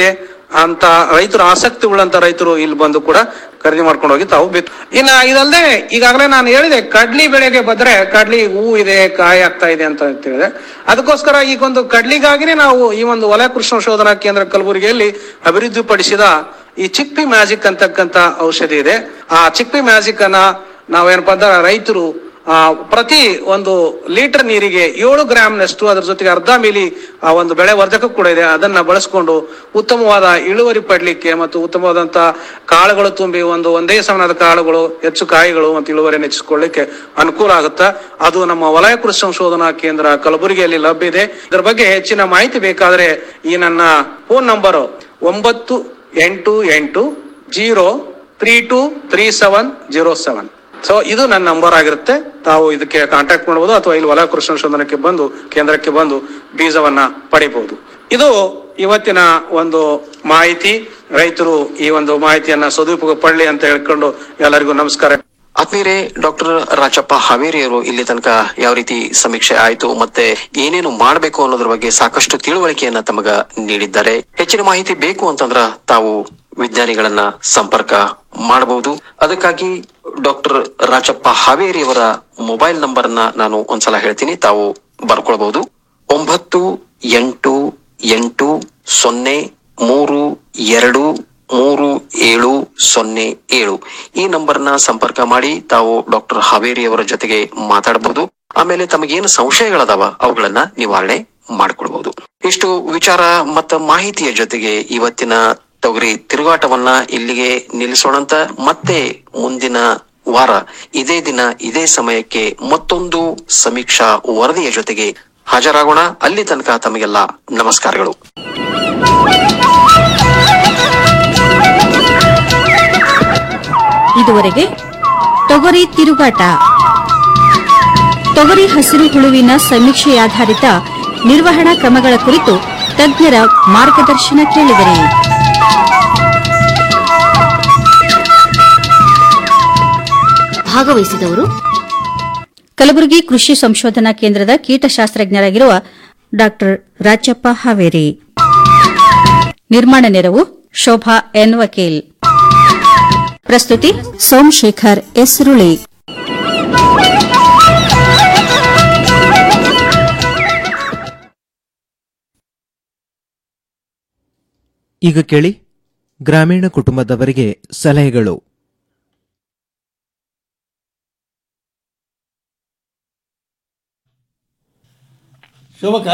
ಅಂತ ರೈತರು ಆಸಕ್ತಿ ಉಳ್ಳಂತ ರೈತರು ಇಲ್ಲಿ ಬಂದು ಕೂಡ ಖರೀದಿ ಮಾಡ್ಕೊಂಡು ಹೋಗಿ ತಾವು ಬಿತ್ತು ಇನ್ನ ಇದಲ್ಲದೆ ಈಗಾಗಲೇ ನಾನು ಹೇಳಿದೆ ಕಡ್ಲಿ ಬೆಳೆಗೆ ಬಂದ್ರೆ ಕಡ್ಲಿ ಹೂ ಇದೆ ಕಾಯಿ ಆಗ್ತಾ ಇದೆ ಅಂತ ಹೇಳಿದೆ ಅದಕ್ಕೋಸ್ಕರ ಈಗ ಒಂದು ಕಡ್ಲಿಗಾಗಿನೇ ನಾವು ಈ ಒಂದು ವಲಯ ಕೃಷಿ ಸಂಶೋಧನಾ ಕೇಂದ್ರ ಕಲಬುರಗಿಯಲ್ಲಿ ಅಭಿವೃದ್ಧಿಪಡಿಸಿದ ಈ ಚಿಕ್ಪಿ ಮ್ಯಾಜಿಕ್ ಅಂತಕ್ಕಂತ ಔಷಧಿ ಇದೆ ಆ ಚಿಕ್ಪಿ ಮ್ಯಾಜಿಕ್ ಅನ್ನ ನಾವೇನಪ್ಪ ಅಂದ್ರೆ ರೈತರು ಆ, ಪ್ರತಿ ಒಂದು ಲೀಟರ್ ನೀರಿಗೆ ಏಳು ಗ್ರಾಮ್ನಷ್ಟು ಅದ್ರ ಜೊತೆಗೆ ಅರ್ಧ ಮಿಲಿ ಆ ಒಂದು ಬೆಳೆ ವರ್ಧಕ ಕೂಡ ಇದೆ ಅದನ್ನ ಬಳಸ್ಕೊಂಡು ಉತ್ತಮವಾದ ಇಳುವರಿ ಪಡ್ಲಿಕ್ಕೆ ಮತ್ತು ಉತ್ತಮವಾದಂತ ಕಾಳುಗಳು ತುಂಬಿ ಒಂದು ಒಂದೇ ಸಮನಾದ ಕಾಳುಗಳು ಹೆಚ್ಚು ಕಾಯಿಗಳು ಮತ್ತು ಇಳುವರಿಯನ್ನು ಹೆಚ್ಚಿಸಿಕೊಳ್ಳಿಕ್ಕೆ ಅನುಕೂಲ ಆಗುತ್ತೆ ಅದು ನಮ್ಮ ವಲಯ ಕೃಷಿ ಸಂಶೋಧನಾ ಕೇಂದ್ರ ಕಲಬುರಗಿಯಲ್ಲಿ ಲಭ್ಯ ಇದೆ ಇದರ ಬಗ್ಗೆ ಹೆಚ್ಚಿನ ಮಾಹಿತಿ ಬೇಕಾದ್ರೆ ಈ ನನ್ನ ಫೋನ್ ನಂಬರ್ ಒಂಬತ್ತು ಎಂಟು ಎಂಟು zero three two three seven zero seven so ಇದು ನನ್ನ ನಂಬರ್ ಆಗಿರುತ್ತೆ ತಾವು ಇದಕ್ಕೆ ಕಾಂಟ್ಯಾಕ್ಟ್ ಮಾಡಬಹುದು ಅಥವಾ ಇಲ್ಲಿ ವಲಯ ಕೃಷಿ ಸಂಶೋಧನಕ್ಕೆ ಬಂದು ಕೇಂದ್ರಕ್ಕೆ ಬಂದು ಬೀಜವನ್ನ ಪಡಿಬಹುದು ಇದು ಇವತ್ತಿನ ಒಂದು ಮಾಹಿತಿ ರೈತರು ಈ ಒಂದು ಮಾಹಿತಿಯನ್ನ ಸದುಪಯೋಗ ಪಡಲಿ ಅಂತ ಹೇಳ್ಕೊಂಡು ಎಲ್ಲರಿಗೂ ನಮಸ್ಕಾರ ಆತ್ಮೀಯರೇ ಡಾಕ್ಟರ್ ರಾಜಪ್ಪ ಹಾವೇರಿಯವರು ಇಲ್ಲಿ ತನಕ ಯಾವ ರೀತಿ ಸಮೀಕ್ಷೆ ಆಯ್ತು ಮತ್ತೆ ಏನೇನು ಮಾಡಬೇಕು ಅನ್ನೋದ್ರ ಬಗ್ಗೆ ಸಾಕಷ್ಟು ತಿಳುವಳಿಕೆಯನ್ನ ತಮಗ ನೀಡಿದ್ದಾರೆ ಹೆಚ್ಚಿನ ಮಾಹಿತಿ ಬೇಕು ಅಂತಂದ್ರ ತಾವು ವಿಜ್ಞಾನಿಗಳನ್ನ ಸಂಪರ್ಕ ಮಾಡಬಹುದು ಅದಕ್ಕಾಗಿ ಡಾಕ್ಟರ್ ರಾಜಪ್ಪ ಹಾವೇರಿಯವರ ಮೊಬೈಲ್ ನಂಬರ್ ಅನ್ನ ನಾನು ಒಂದ್ಸಲ ಹೇಳ್ತೀನಿ ತಾವು ಬರ್ಕೊಳ್ಬಹುದು ಒಂಬತ್ತು ಎಂಟು ಎಂಟು ಸೊನ್ನೆ ಮೂರು ಎರಡು ಮೂರು ಏಳು ಸೊನ್ನೆ ಏಳು ಈ ನಂಬರ್ನ ಸಂಪರ್ಕ ಮಾಡಿ ತಾವು ಡಾಕ್ಟರ್ ಹಾವೇರಿ ಅವರ ಜೊತೆಗೆ ಮಾತಾಡಬಹುದು ಆಮೇಲೆ ತಮಗೇನು ಸಂಶಯಗಳದಾವ ಅವುಗಳನ್ನ ನಿವಾರಣೆ ಮಾಡ್ಕೊಳ್ಬಹುದು ಇಷ್ಟು ವಿಚಾರ ಮತ್ತ ಮಾಹಿತಿಯ ಜೊತೆಗೆ ಇವತ್ತಿನ ತೊಗರಿ ತಿರುಗಾಟವನ್ನ ಇಲ್ಲಿಗೆ ನಿಲ್ಲಿಸೋಣಂತ ಮತ್ತೆ ಮುಂದಿನ ವಾರ ಇದೇ ದಿನ ಇದೇ ಸಮಯಕ್ಕೆ ಮತ್ತೊಂದು ಸಮೀಕ್ಷಾ ವರದಿಯ ಜೊತೆಗೆ ಹಾಜರಾಗೋಣ ಅಲ್ಲಿ ತನಕ ತಮಗೆಲ್ಲ ನಮಸ್ಕಾರಗಳು ಇದುವರೆಗೆ ತೊಗರಿ ತಿರುಗಾಟ ತೊಗರಿ ಹಸಿರು ಹುಳುವಿನ ಸಮೀಕ್ಷೆಯಾಧಾರಿತ ನಿರ್ವಹಣಾ ಕ್ರಮಗಳ ಕುರಿತು ತಜ್ಞರ ಮಾರ್ಗದರ್ಶನ ಕೇಳಿದರೆ ಭಾಗವಹಿಸಿದವರು ಕಲಬುರಗಿ ಕೃಷಿ ಸಂಶೋಧನಾ ಕೇಂದ್ರದ ಕೀಟಶಾಸ್ತ್ರಜ್ಞರಾಗಿರುವ ಡಾಕ್ಟರ್ ರಾಜಪ್ಪ ಹಾವೇರಿ ನಿರ್ಮಾಣ ನೆರವು ಶೋಭಾ ಎನ್ ವಕೀಲ್ ಪ್ರಸ್ತುತಿ ಸೋಮಶೇಖರ್ ಎಸ್ರುಳಿ ಈಗ ಕೇಳಿ ಗ್ರಾಮೀಣ ಕುಟುಂಬದವರಿಗೆ ಸಲಹೆಗಳು ಶೋಭಕ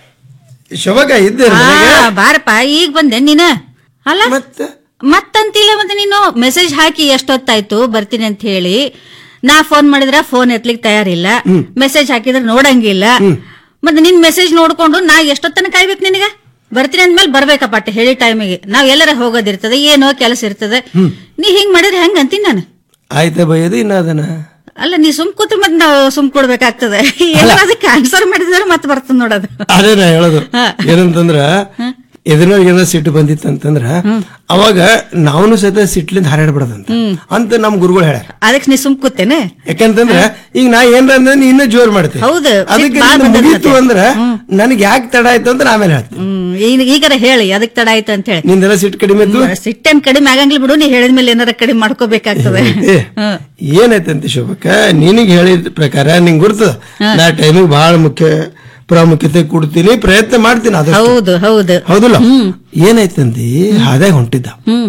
ಶೋಭಕ ಇದ್ದೆ ಆ, ಬಾರಪ್ಪ ಈಗ ಬಂದೆ ನೀನ ಅಲ್ಲ ಮತ್ತಂತಿಲ್ಲ ಮತ್ತೆ ನೀನು ಮೆಸೇಜ್ ಹಾಕಿ ಎಷ್ಟೊತ್ತಾಯ್ತು ಬರ್ತೀನಿ ಅಂತ ಹೇಳಿ ನಾ ಫೋನ್ ಮಾಡಿದ್ರ ಫೋನ್ ಎತ್ಲಿಕ್ ತಯಾರಿಲ್ಲ ಮೆಸೇಜ್ ಹಾಕಿದ್ರೆ ನೋಡಂಗಿಲ್ಲ ಮತ್ತೆ ನಿನ್ ಮೆಸೇಜ್ ನೋಡ್ಕೊಂಡು ನಾ ಎಷ್ಟೊತ್ತನ ಕಾಯ್ಬೇಕು ನಿನಗ ಬರ್ತೀನಿ ಅಂದ್ಮೇಲೆ ಬರ್ಬೇಕಪ್ಪ ಅಟ್ಟೆ ಹೇಳಿ ಟೈಮಿಗೆ ನಾವ್ ಎಲ್ಲರ ಹೋಗೋದಿರ್ತದೆ ಏನೋ ಕೆಲಸ ಇರ್ತದೆ ನೀ ಹಿಂಗ್ ಮಾಡಿದ್ರೆ ಹೆಂಗ್ ಅಂತೀನಿ ನಾನು ಆಯ್ತಾ ಬೈಯೋದು ಇನ್ನ ಅದನ್ನ ಅಲ್ಲ ನೀ ಸುಮ್ ಕೂತ್ರೆ ಮತ್ತೆ ನಾವು ಸುಮ್ ಕೊಡ್ಬೇಕಾಗ್ತದೆ ಎಲ್ಲ ಅದಕ್ಕೆ ಆನ್ಸರ್ ಮಾಡಿದ್ರೆ ಮತ್ತೆ ಬರ್ತದೆ ನೋಡೋದು ಅದೇ ನಾ ಹೇಳೋದು ಏನಂತಂದ್ರ ಎದುರಿನವ್ರಿಗೆ ಏನೋ ಸಿಟ್ಟು ಬಂದಿತ್ತು ಅಂತಂದ್ರ ಅವಾಗ ನಾವು ಸಹಿತ ಸಿಟ್ಲಿಂದ ಹಾರಾಡ್ಬಿಡದಂತ ಅಂತ ನಮ್ ಗುರುಗಳು ಹೇಳ್ಯಾರ ಅದಕ್ಕೆ ನೀ ಸುಮ್ ಕೂತೇನೆ ಯಾಕಂತಂದ್ರ ಈಗ ನಾ ಏನ್ರ ಅಂದ್ರೆ ನೀ ಇನ್ನೂ ಜೋರ್ ಮಾಡ್ತಿ ಹೌದು, ಅದಕ್ಕೆ ಸಿಟ್ ಬಾಳ್ ನಿಂದು ಬಂದದ್ ಮುಗೀತು ಮತ್ತೆ. ಅಂದ್ರ ನನಗೆ ಯಾಕೆ ತಡ ಆಯ್ತು ಅಂತ ನಾ ಆಮೇಲೆ ಹೇಳ್ತೀನಿ ಹ್ಮ್ ಈಗ- ಈಗಾರ ಹೇಳಿ ಅದಕ್ಕೆ ತಡ ಆಯ್ತು ಅಂತ ಹೇಳಿ ನಿಂದೆಲ್ಲ ಸಿಟ್ಟು ಕಡಿಮೆ ಇತ್ತು ಸಿಟ್ಟೇನ್ ಕಡಿಮೆ ಆಗಂಗಿಲ್ಲ ಬಿಡು ನೀ ಹೇಳಿದ್ಮೇಲೆ ಏನಾರ ಕಡಿಮೆ ಮಾಡ್ಕೋಬೇಕಾಗ್ತದೆ ಏ, ಏನೈತಂತೆ ಶೋಭಕ್ಕ ನಿನಗೆ ಹೇಳಿದ ಪ್ರಕಾರ ನಿಂಗೆ ಗುರ್ತದ ನಾ ಟೈಮಿಗೆ ಬಹಳ ಮುಖ್ಯ ಪ್ರಾಮುಖ್ಯತೆ ಕೊಡ್ತೀನಿ ಪ್ರಯತ್ನ ಮಾಡ್ತೀನಿ ಆದಷ್ಟು. ಹೌದು ಹೌದು ಹೌದಲ್ಲ ಏನೈತಂದಿ ಹಾದ್ಯಾಗ ಹೊಂಟಿದ್ದ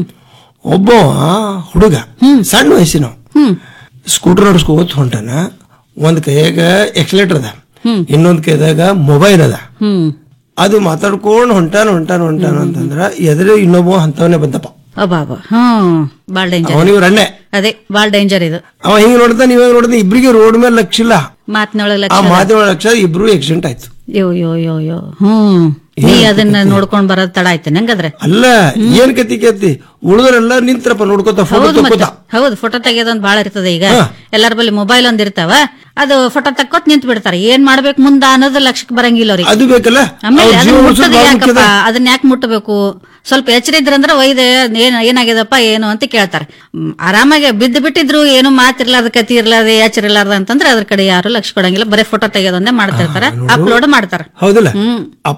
ಒಬ್ಬ ಹುಡುಗ ಸಣ್ಣ ವಯಸ್ಸಿನ ಸ್ಕೂಟರ್ ನಡ್ಸ್ಕೋತ ಹೊಂಟಾನ ಒಂದ್ ಕೈಯಾಗ ಎಕ್ಸಲೇಟರ್ ಅದ ಇನ್ನೊಂದ್ ಕೈದಾಗ ಮೊಬೈಲ್ ಅದ ಹ್ಮ್ ಅದು ಮಾತಾಡ್ಕೊಂಡು ಹೊಂಟಾನ ಹೊಂಟಾನ ಹೊಂಟಾನ ಅಂತಂದ್ರ ಎದುರು ಇನ್ನೊಬ್ಬ ಅಂತವನೇ ಬಂದಪ್ಪ ಅಬಾಬಾ ಹ್ಮ್ ಬಾಳ್ ಡೇಂಜರ್ ಅವನಿಗೆ ರಣ್ಣೆ ಅದೇ ಬಾಳ್ ಡೇಂಜರ್ ಇದು ಅವ ಹಿಂಗ್ ನೋಡ್ತಾನೆ ಇವಾಗ ನೋಡ್ತಾನೆ ಇಬ್ರಿಗೆ ರೋಡ್ ಮೇಲೆ ಲಕ್ಷ ಇಲ್ಲ ಮಾತಿನೊಳಗೆ ಆ ಲಕ್ಷ ಮಾತಿನ ಲಕ್ಷ ಇಬ್ರು ಆಕ್ಸಿಡೆಂಟ್ ಆಯ್ತು ಯೋ ಯೋ ಯೋ ಯೋ ಹ್ಮ್ ನೀ ಅದನ್ನ ನೋಡ್ಕೊಂಡ್ ಬರೋದ್ ತಡ ಆಯ್ತು ನಂಗಂದ್ರೆ ಅಲ್ಲ ಏನ್ ಕತಿ ಕತಿ ಉಳಿದ್ರೆಲ್ಲ ನಿಂತ್ರಪ್ಪ ನೋಡ್ಕೋತ ಫೋಟೋ ಹೌದು ಮತ್ತೆ ತಕ್ಕೋತ ಹೌದು ಫೋಟೋ ತೆಗೆಯೋದೊಂದ್ ಬಾಳ ಇರ್ತದೆ ಈಗ ಎಲ್ಲರ ಬಳಿ ಮೊಬೈಲ್ ಒಂದ್ ಇರ್ತಾವ ಅದು ಫೋಟೋ ತಕ್ಕೋತ್ ನಿಂತ್ ಬಿಡ್ತಾರೆ ಏನ್ ಮಾಡ್ಬೇಕು ಮುಂದ ಅನ್ನೋದು ಲಕ್ಷಕ್ಕೆ ಬರಂಗಿಲ್ಲ ಅವ್ರಿಗೆ ಅದು ಬೇಕಲ್ಲ ಆಮೇಲೆ ಅವ್ರ ಅದನ್ನ ಜೀವ ಉಳ್ಸೋದು ಮುಟ್ಟೋದು ಬಹಳ ಯಾಕಪ್ಪ ಮುಖ್ಯದ. ಅದನ್ನ ಯಾಕೆ ಮುಟ್ಟಬೇಕು ಸ್ವಲ್ಪ ಎಚ್ಚರ ಇದ್ರಂದ್ರ ಒಯ್ದ ಏನ್ ಏನಾಗ್ಯದಪ್ಪ ಏನು ಅಂತ ಕೇಳ್ತಾರೆ ಹ್ಮ್, ಆರಾಮಾಗಿ ಬಿದ್ದು ಬಿಟ್ಟಿದ್ರು ಏನು ಮಾತಿರ್ಲಾರ್ದ ಕತಿ ಇರ್ಲಾರ್ದ ಎಚ್ಚರ ಇರ್ಲಾರ್ದ ಅಂತಂದ್ರೆ ಅದ್ರ ಕಡೆ ಯಾರು ಲಕ್ಷ ಕೊಡಂಗಿಲ್ಲ ಬರೀ ಫೋಟೋ ತೆಗೆಯೋದೊಂದೇ ಮಾಡ್ತಿರ್ತಾರೆ ಅಪ್ಲೋಡ್ ಮಾಡ್ತಾರ ಹೌದಲ್ಲ ಅಪ್ಲೋಡ್ಲಿಂದ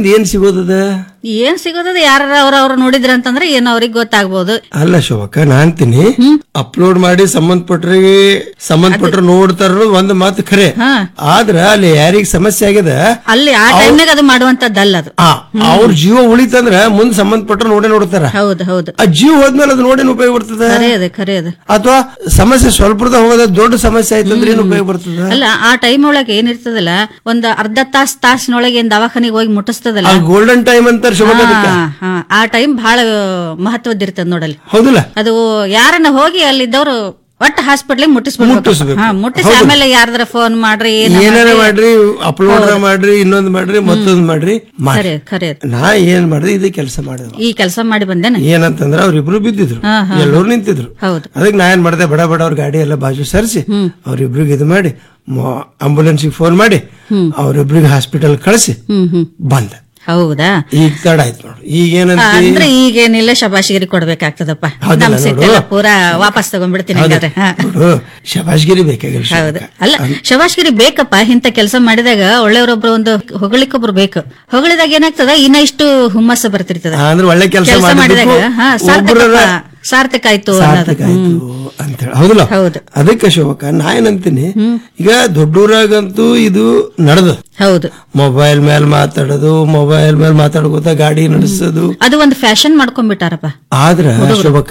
ಅದರಿಂದ ಏನ್ ಸಿಗೋದದ ಏನ್ ಸಿಗೋದದ ಯಾರ ಅವ್ರವ್ರ ನೋಡಿದ್ರ ಅಂತಂದ್ರೆ ಏನ್ ಅವ್ರಿಗೆ ಗೊತ್ತಾಗ್ಬೋದು ಅಲ್ಲ ಶೋಭಕ್ಕ ನಾ ಅಂತೀನಿ ಅಪ್ಲೋಡ್ ಮಾಡಿ ಸಂಬಂಧಪಟ್ಟರಿಗೆ ಸಂಬಂಧಪಟ್ಟರು ನೋಡ್ತಾರ ಒಂದ್ ಮಾತು ಖರೆ ಆದ್ರ ಅಲ್ಲಿ ಯಾರಿಗ ಸಮಸ್ಯೆ ಆಗ್ಯದ ಅಲ್ಲಿ ಆ ಟೈಮ್ನಾಗ ಅದು ಮಾಡುವಂತದ್ದಲ್ಲ ಅದು ಆ, ಅವ್ರ ಜೀವ ಉಳಿತಂದ್ರ ಮುಂದ್ ಸಂಬಂಧಪಟ್ಟರು ನೋಡೇ ನೋಡ್ತಾರ ಹೌದು ಹೌದು ಆ ಜೀವ ಹೋದ್ಮೇಲೆ ಅದು ನೋಡೇನ್ ಉಪಯೋಗ ಬರ್ತದ ಖರೆ ಅದ ಖರೆ ಅದ ಅಥವಾ ಸಮಸ್ಯೆ ಸ್ವಲ್ಪದ ಹೋಗೋದ ದೊಡ್ಡ ಸಮಸ್ಯೆ ಆಯ್ತಂದ್ರೆ ಏನ್ ಉಪಯೋಗ ಬರ್ತದ ಅಲ್ಲ ಆ ಟೈಮ್ ಒಳಗೆ ಏನಿರ್ತದಲ್ಲ ಒಂದ್ ಅರ್ಧ ತಾಸ್ ತಾಸಿನೊಳಗೆ ಏನ್ ದವಾಖಾನಿಗೆ ಹೋಗಿ ಮುಟ್ಟಿಸ್ತದಲ್ಲ ಆ ಗೋಲ್ಡನ್ ಟೈಮ್ ಅಂತಾರ ಶೋಭಕ್ಕ ಅದಕ್ಕ. ಹಾ, ಹಾ. ಆ ಟೈಮ್ ಬಹಳ ಮಹತ್ವದ್ದಿರ್ತದ ನೋಡಲ್ಲಿ ಹೌದಲ್ಲ ಅದು ಯಾರನ್ನ ಹೋಗಿ ಅಲ್ಲಿದ್ದವ್ರು ಒಟ್ಟ ಹಾಸ್ಪಿಟ್ಲಿಗೆ ಮುಟ್ಟಿಸ್ಬೇಕು ಮುಟ್ಟಿಸ್ಬೇಕು. ಹಾ ಮುಟ್ಟಿಸಿ ಹೌದು. ಆಮೇಲೆ ಯಾರ್ದಾರ ಫೋನ್ ಮಾಡ್ರಿ ಏನ್ ಏನಾರ ಮಾಡ್ರಿ ಅಪ್ಲೋಡ್ ಮಾಡ್ರಿ ಇನ್ನೊಂದ್ ಮಾಡ್ರಿ ಮತ್ತೊಂದ್ ಮಾಡ್ರಿ ಮಾಡಿ ಖರೆ ಖರೆ ನಾ ಏನ್ ಮಾಡಿದೆ ಇದೇ ಕೆಲಸ ಮಾಡಿದೆ ಈ ಕೆಲಸ ಮಾಡಿ ಬಂದೇನ ಏನಂತಂದ್ರ ಅವ್ರಿಬ್ರು ಬಿದ್ದಿದ್ರು ಹಾ, ಹಾ. ಎಲ್ಲರೂ ನಿಂತಿದ್ರು ಹೌದು ಅದಕ್ಕೆ ನಾ ಏನ್ ಮಾಡಿದೆ ಬಡ ಬಡ ಅವ್ರ ಗಾಡಿ ಎಲ್ಲ ಬಾಜು ಸರಿಸಿ ಅವ್ರಿಬ್ರಿಗೆ ಇದು ಮಾಡಿ ಆಂಬುಲೆನ್ಸಿಗೆ ಫೋನ್ ಮಾಡಿ ಅವ್ರಿಬ್ರಿಗೆ ಹಾಸ್ಪಿಟಲ್ ಕಳಿಸಿ ಹ್ಮ್ ಹ್ಮ್ ಬಂದೆ ಹೌದಾ ಈಗ ತಡ ಆಯ್ತು ನೋಡು ಈಗ ಆ, ಏನಂತ ಅಂದ್ರೆ ಈಗೇನಿಲ್ಲ ಶಬಾಷಿಗಿರಿ ಕೊಡ್ಬೇಕಾಗ್ತದಪ್ಪ ಹೌದಲ್ಲ ನಮ್ ನೋಡು. ಸಿಟ್ಟೆಲ್ಲ ಪೂರಾ ವಾಪಸ್ ತಗೊಂಡ್ಬಿಡ್ತೀನಿ ಹಂಗಾದ್ರೆ ಹಾ. ನೋಡು ಶಬಾಷ್ಗಿರಿ ಬೇಕಾಗಿಲ್ಲ ಹೌದು ಅಲ್ಲ ಶಬಾಷ್ಗಿರಿ ಬೇಕಪ್ಪ ಇಂತ ಕೆಲಸ ಮಾಡಿದಾಗ ಒಳ್ಳೆಯವರೊಬ್ರು ಒಂದು ಹೊಗಳಿಕೊಬ್ರು ಬೇಕು ಹೊಗಳಿದಾಗ ಏನಾಗ್ತದ ಇನ್ನ ಇಷ್ಟು ಹುಮ್ಮಸ್ಸು ಬರ್ತಿರ್ತದ ಅಂದ್ರೆ ಒಳ್ಳೆ ಕೆಲಸ ಕೆಲ್ಸ ಮಾಡಿದಾಗ ಮಾಡಿದಾಗ ಹಾ ಸಾರ್ಥಕಪ್ಪ ಸಾರ್ಥಕ ಆಯ್ತು ಅನ್ನೋದು ಸಾರ್ಥಕ ಆಯ್ತು ಅಂತ ಹೇಳಿ ಹೌದಲ್ಲ ಹೌದು ಅದಕ್ಕೆ ಶೋಭಕ್ಕ ನಾ ಏನಂತೀನಿ ಈಗ ದೊಡ್ಡೂರಾಗಂತೂ ಇದು ನಡೆದು ಹೌದು ಮೊಬೈಲ್ ಮೇಲೆ ಮಾತಾಡೋದು ಮೊಬೈಲ್ ಮೇಲೆ ಮಾತಾಡ್ಕೋತ ಗಾಡಿ ನಡೆಸೋದು ಅದು ಒಂದು ಫ್ಯಾಷನ್ ಮಾಡ್ಕೊಂಡ್ಬಿಟ್ಟಾರಪ್ಪ ಆದ್ರ ಶೋಭಕ್ಕ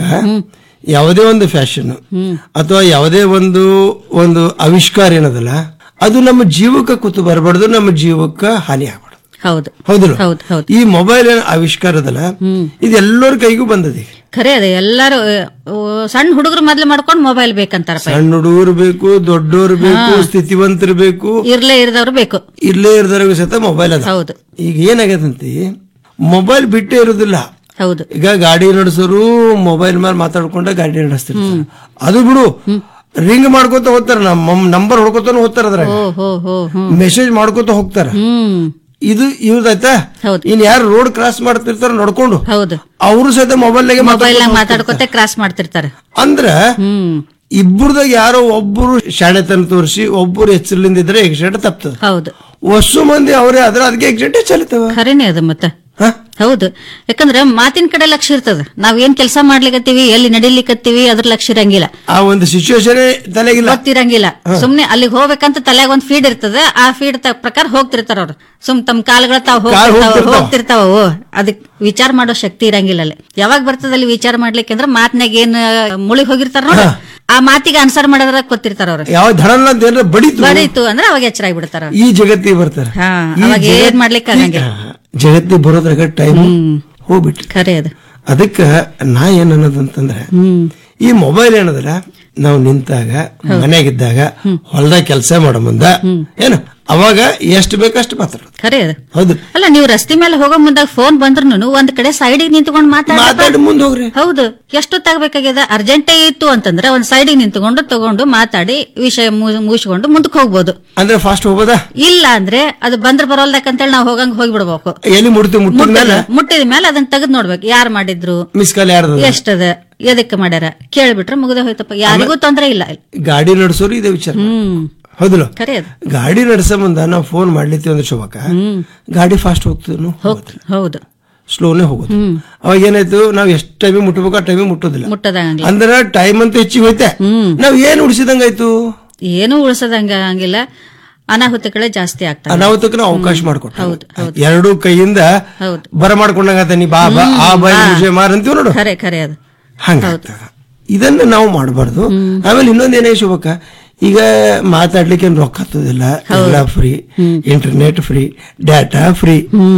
ಯಾವುದೇ ಒಂದು ಫ್ಯಾಷನ್ ಅಥವಾ ಯಾವುದೇ ಒಂದು ಒಂದು ಆವಿಷ್ಕಾರ ಏನದಲ್ಲ ಅದು ನಮ್ಮ ಜೀವಕ್ಕೆ ಕೂತು ಬರಬಾರ್ದು ನಮ್ಮ ಜೀವಕ್ಕೆ ಹಾನಿ ಆಗ್ಬಾರ್ದು ಹೌದು ಹೌದಲ್ಲ ಹೌದು ಹೌದು ಈ ಮೊಬೈಲ್ ಏನ್ ಆವಿಷ್ಕಾರ ಅದಲ್ಲ ಇದು ಎಲ್ಲರ ಕೈಗೂ ಬಂದದ ಈಗ ಖರೆ ಅದೇ ಎಲ್ಲಾರು ಆ, ಸಣ್ಣ ಹುಡುಗರು ಮೊದ್ಲು ಮಾಡ್ಕೊಂಡು ಮೊಬೈಲ್ ಬೇಕಂತಾರಪ್ಪ ಸಣ್ಣ ಹುಡುಗರು ಬೇಕು ದೊಡ್ಡೋರು ಬೇಕು ಸ್ಥಿತಿವಂತರು ಬೇಕು ಇರ್ಲೇ ಇರ್ದವ್ರು ಬೇಕು ಇಲ್ಲೇ ಇರ್ದವ್ರಿಗೂ ಸಹಿತ ಮೊಬೈಲ್ ಅದ ಹೌದು ಈಗ ಏನಾಗದಂತಿ ಮೊಬೈಲ್ ಬಿಟ್ಟೇ ಇರೋದಿಲ್ಲ ಹೌದು ಈಗ ಗಾಡಿ ನಡೆಸೋರು ಮೊಬೈಲ್ ಮೇಲೆ ಮಾತಾಡ್ಕೊಂಡ ಗಾಡಿ ನಡೆಸ್ತಿರ್ತಾರೆ ಅದು ಬಿಡು ರಿಂಗ್ ಮಾಡ್ಕೋತ ಹೋಗ್ತಾರ ನಮ್ಮ ನಂಬರ್ ಹೊಡ್ಕೋತಾನು ಹೋಗ್ತಾರ ಅದ್ರಾಗ ಓ ಹೋ ಹೋ ಹ್ಮ್ ಮೆಸೇಜ್ ಮಾಡ್ಕೋತ ಹೋಗ್ತಾರ ಹ್ಮ್ ಇದು ಇವ್ರದಾಯ್ತಾ ಇನ್ ಯಾರು ರೋಡ್ ಕ್ರಾಸ್ ಮಾಡ್ತಿರ್ತಾರ ನೋಡ್ಕೊಂಡು ಹೌದು ಅವರು ಸಹಿತ ಮೊಬೈಲ್ ಮೊಬೈಲ್ ನಾಗ ಮಾತಾಡ್ಕೊತ ಕ್ರಾಸ್ ಮಾಡ್ತಿರ್ತಾರೆ ಅಂದ್ರ ಇಬ್ಬರದಾಗ ಯಾರೋ ಒಬ್ಬರು ಶಾಣೆತನ ತೋರಿಸಿ ಒಬ್ಬರು ಎಚ್ಚರಲಿಂದ ಇದ್ರೆ ಎಕ್ಸಿಡೆಂಟ್ ತಪ್ತದ ಹೌದು ಹೊಸ ಮಂದಿ ಅವರೇ ಆದ್ರೆ ಅದಕ್ಕೆ ಎಕ್ಸಿಡೆಂಟ್ ಚಲಿತವ ಖರೇನೆ ಅದು ಮತ್ತೆ ಹೌದು ಯಾಕಂದ್ರೆ ಮಾತಿನ ಕಡೆ ಲಕ್ಷ್ಯ ಇರ್ತದ ನಾವ್ ಏನ್ ಕೆಲಸ ಮಾಡ್ಲಿಕತ್ತೀವಿ ಎಲ್ಲಿ ನಡಿಲಿಕತ್ತೀವಿ ಅದ್ರ ಲಕ್ಷ್ಯ ಇರಂಗಿಲ್ಲ ಆ ಒಂದು ಸಿಚುವೇಶನ್ ತಲೆಗಿಲ್ಲ ಗೊತ್ತಿರಂಗಿಲ್ಲ ಸುಮ್ನೆ ಅಲ್ಲಿಗೆ ಹೋಗ್ಬೇಕಂತ ತಲೆಯಾಗ ಒಂದ್ ಫೀಡ್ ಇರ್ತದ ಆ ಫೀಡ್ ಪ್ರಕಾರ ಹೋಗ್ತಿರ್ತಾರ ಅವ್ರು ಸುಮ್ ತಮ್ ಕಾಲ್ಗಳ ತಾವ್ ಕಾಲ್ ಹೋಗ್ತಿರ್ತಾವ ಹೋಗ್ತಿರ್ತಾವ. ಹೋಗ್ತಿರ್ತಾವ ಅವು ಅದಕ್ ವಿಚಾರ ಮಾಡೋ ಶಕ್ತಿ ಇರಂಗಿಲ್ಲ ಅಲ್ಲಿ ಯಾವಾಗ ಬರ್ತದ ಅಲ್ಲಿ ವಿಚಾರ ಮಾಡ್ಲಿಕ್ಕೆ ಅಂದ್ರೆ ಮಾತ್ನಾಗ ಏನ್ ಮುಳಿ ಹೋಗಿರ್ತಾರ ನೋಡ ಆ ಮಾತಿಗೆ ಅನ್ಸರ್ ಮಾಡೋದ್ರ ಗೊತ್ತಿರ್ತಾರ ಅವ್ರು ಯಾವ ಧಡಲ್ಲ ಅಂತ ಏನಾರ ಬಡಿತು ಬರೀತು ಅಂದ್ರೆ ಅವಾಗ ಎಚ್ಚರ ಆಗ್ಬಿಡ್ತಾರ ಈ ಜಗತ್ತಿಗೆ ಬರ್ತಾರೆ ಹಾ ಈ ಅವಾಗ ಏನ್ ಜಗತ್- ಮಾಡ್ಲಿಕ್ಕೆ ಆಗಂಗಿಲ್ಲ ಜಗತ್ತಿಗೆ ಬರೋದ್ರಾಗ ಟೈಮ್ ಹೋಗ್ಬಿಟ್ಟು ಖರೆ ಅದು ಅದಕ್ಕ ನಾ ಏನ್ ಅನ್ನೋದಂತಂದ್ರೆ ಈ ಮೊಬೈಲ್ ಏನದಲ್ಲ ನಾವು ನಿಂತಾಗ ಮನೆಯಾಗಿದ್ದಾಗ ಹೊಲದಾಗ ಕೆಲಸ ಮಾಡೋ ಮುಂದ ಏನು ಅವಾಗ ಎಷ್ಟು ಬೇಕಷ್ಟು ಮಾತಾಡೋದು ಖರೆ ಅದು ಹೌದು ಅಲ್ಲ ನೀವು ರಸ್ತೆ ಮೇಲೆ ಹೋಗೋ ಮುಂದಾಗ ಫೋನ್ ಬಂದ್ರು ಒಂದ್ ಕಡೆ ಸೈಡಿಗೆ ನಿಂತ್ಕೊಂಡು ಮಾತಾಡಿ ಮಾತಾಡ ಮುಂದೆ ಹೋಗ್ರಿ ಹೌದು ಎಷ್ಟು ತಗಬೇಕಾಗ್ಯದ ಅರ್ಜೆಂಟೇ ಇತ್ತು ಅಂತಂದ್ರೆ ಒಂದ್ ಸೈಡಿಗೆ ನಿಂತ್ಕೊಂಡು ತಗೊಂಡು ಮಾತಾಡಿ ವಿಷಯ ಮು- ಮುಗಿಸ್ಕೊಂಡು ಮುಂದಕ್ಕೆ ಹೋಗ್ಬೋದು ಅಂದ್ರೆ ಫಾಸ್ಟ್ ಹೋಗೋದಾ ಇಲ್ಲ ಅಂದ್ರೆ ಅದು ಬಂದ್ರ ಬರೋಲ್ದಕ್ಕಂತೇಳಿ ನಾವು ಹೋಗಂಗ್ ಹೋಗ್ಬಿಡ್ಬೇಕು ಎಲ್ಲಿ ಮುಡ್ತೀವಿ ಮುಟ್ಟಿದ ಮೇಲೆ ಮುಟ್ಟಿದ ಮೇಲೆ ಅದನ್ನ ತೆಗೆದ್ ನೋಡ್ಬೇಕು ಯಾರು ಮಾಡಿದ್ರು ಮಿಸ್ ಕಾಲ್ ಯಾರ್ದು ಎಷ್ಟದ ಎದಕ್ಕೆ ಮಾಡ್ಯಾರ ಕೇಳ್ಬಿಟ್ರೆ ಮುಗ್ದೆ ಹೋಯ್ತಪ್ಪ ಯಾರಿಗೂ ತೊಂದ್ರೆ ಇಲ್ಲ ಗಾಡಿ ನಡೆಸೋರು ಇದೇ ವಿಚಾರ ಹ್ಮ್ ಹೌದಲ್ಲ ಖರೆ ಅದು ಗಾಡಿ ನಡೆಸೋ ಮುಂದ ನಾವು ಫೋನ್ ಮಾಡ್ಲಿತ್ತೀವಿ ಅಂದ್ರೆ ಶೋಭಕ್ಕ ಗಾಡಿ ಫಾಸ್ಟ್ ಹೋಗ್ತೀವಿ ಹೌದು ಸ್ಲೋನೇ ಹೋಗೋದು ಅವಾಗ ಏನಾಯ್ತು ನಾವ್ ಎಷ್ಟ್ ಟೈಮಿಗೆ ಮುಟ್ಟಬೇಕು ಆ ಟೈಮಿಗೆ ಮುಟ್ಟೋದಿಲ್ಲ ಮುಟ್ಟದಂಗಿಲ್ಲ ಅಂದ್ರೆ ಟೈಮ್ ಅಂತ ಹೆಚ್ಚಿಗೆ ಹೋಯ್ತೆ ನಾವ್ ಏನ್ ಉಳಿಸಿದಂಗಾಯ್ತು ಏನು ಉಳಿಸದಂಗ ಹಂಗಿಲ್ಲ ಅನಾಹುತಗಳೇ ಜಾಸ್ತಿ ಆಗ್ತವೆ ಅನಾಹುತಕ್ಕೆ ನಾವು ಅವಕಾಶ ಮಾಡ್ಕೊಟ್ಟು ಹೌದು ಹೌದು ಎರಡು ಕೈಯಿಂದ ಹೌದು ಬರ ಮಾಡ್ಕೊಂಡಂಗಾತ ನೀ ಬಾ ಬಾ ಆ ಬಾ ಈ ವಿಷಯ ಮಾರ್ ಅಂತೀವಿ ನೋಡು ಖರೆ ಖರೆ ಅದು ಹಂಗ ಇದನ್ನ ನಾವು ಮಾಡಬಾರ್ದು ಆಮೇಲೆ ಇನ್ನೊಂದೇನೇ ಶುಭಕ್ಕ ಈಗ ಮಾತಾಡ್ಲಿಕ್ಕೆ ಏನ್ ರೊಕ್ಕ ಹತ್ತೋದಿಲ್ಲ ಎಲ್ಲ free internet free data free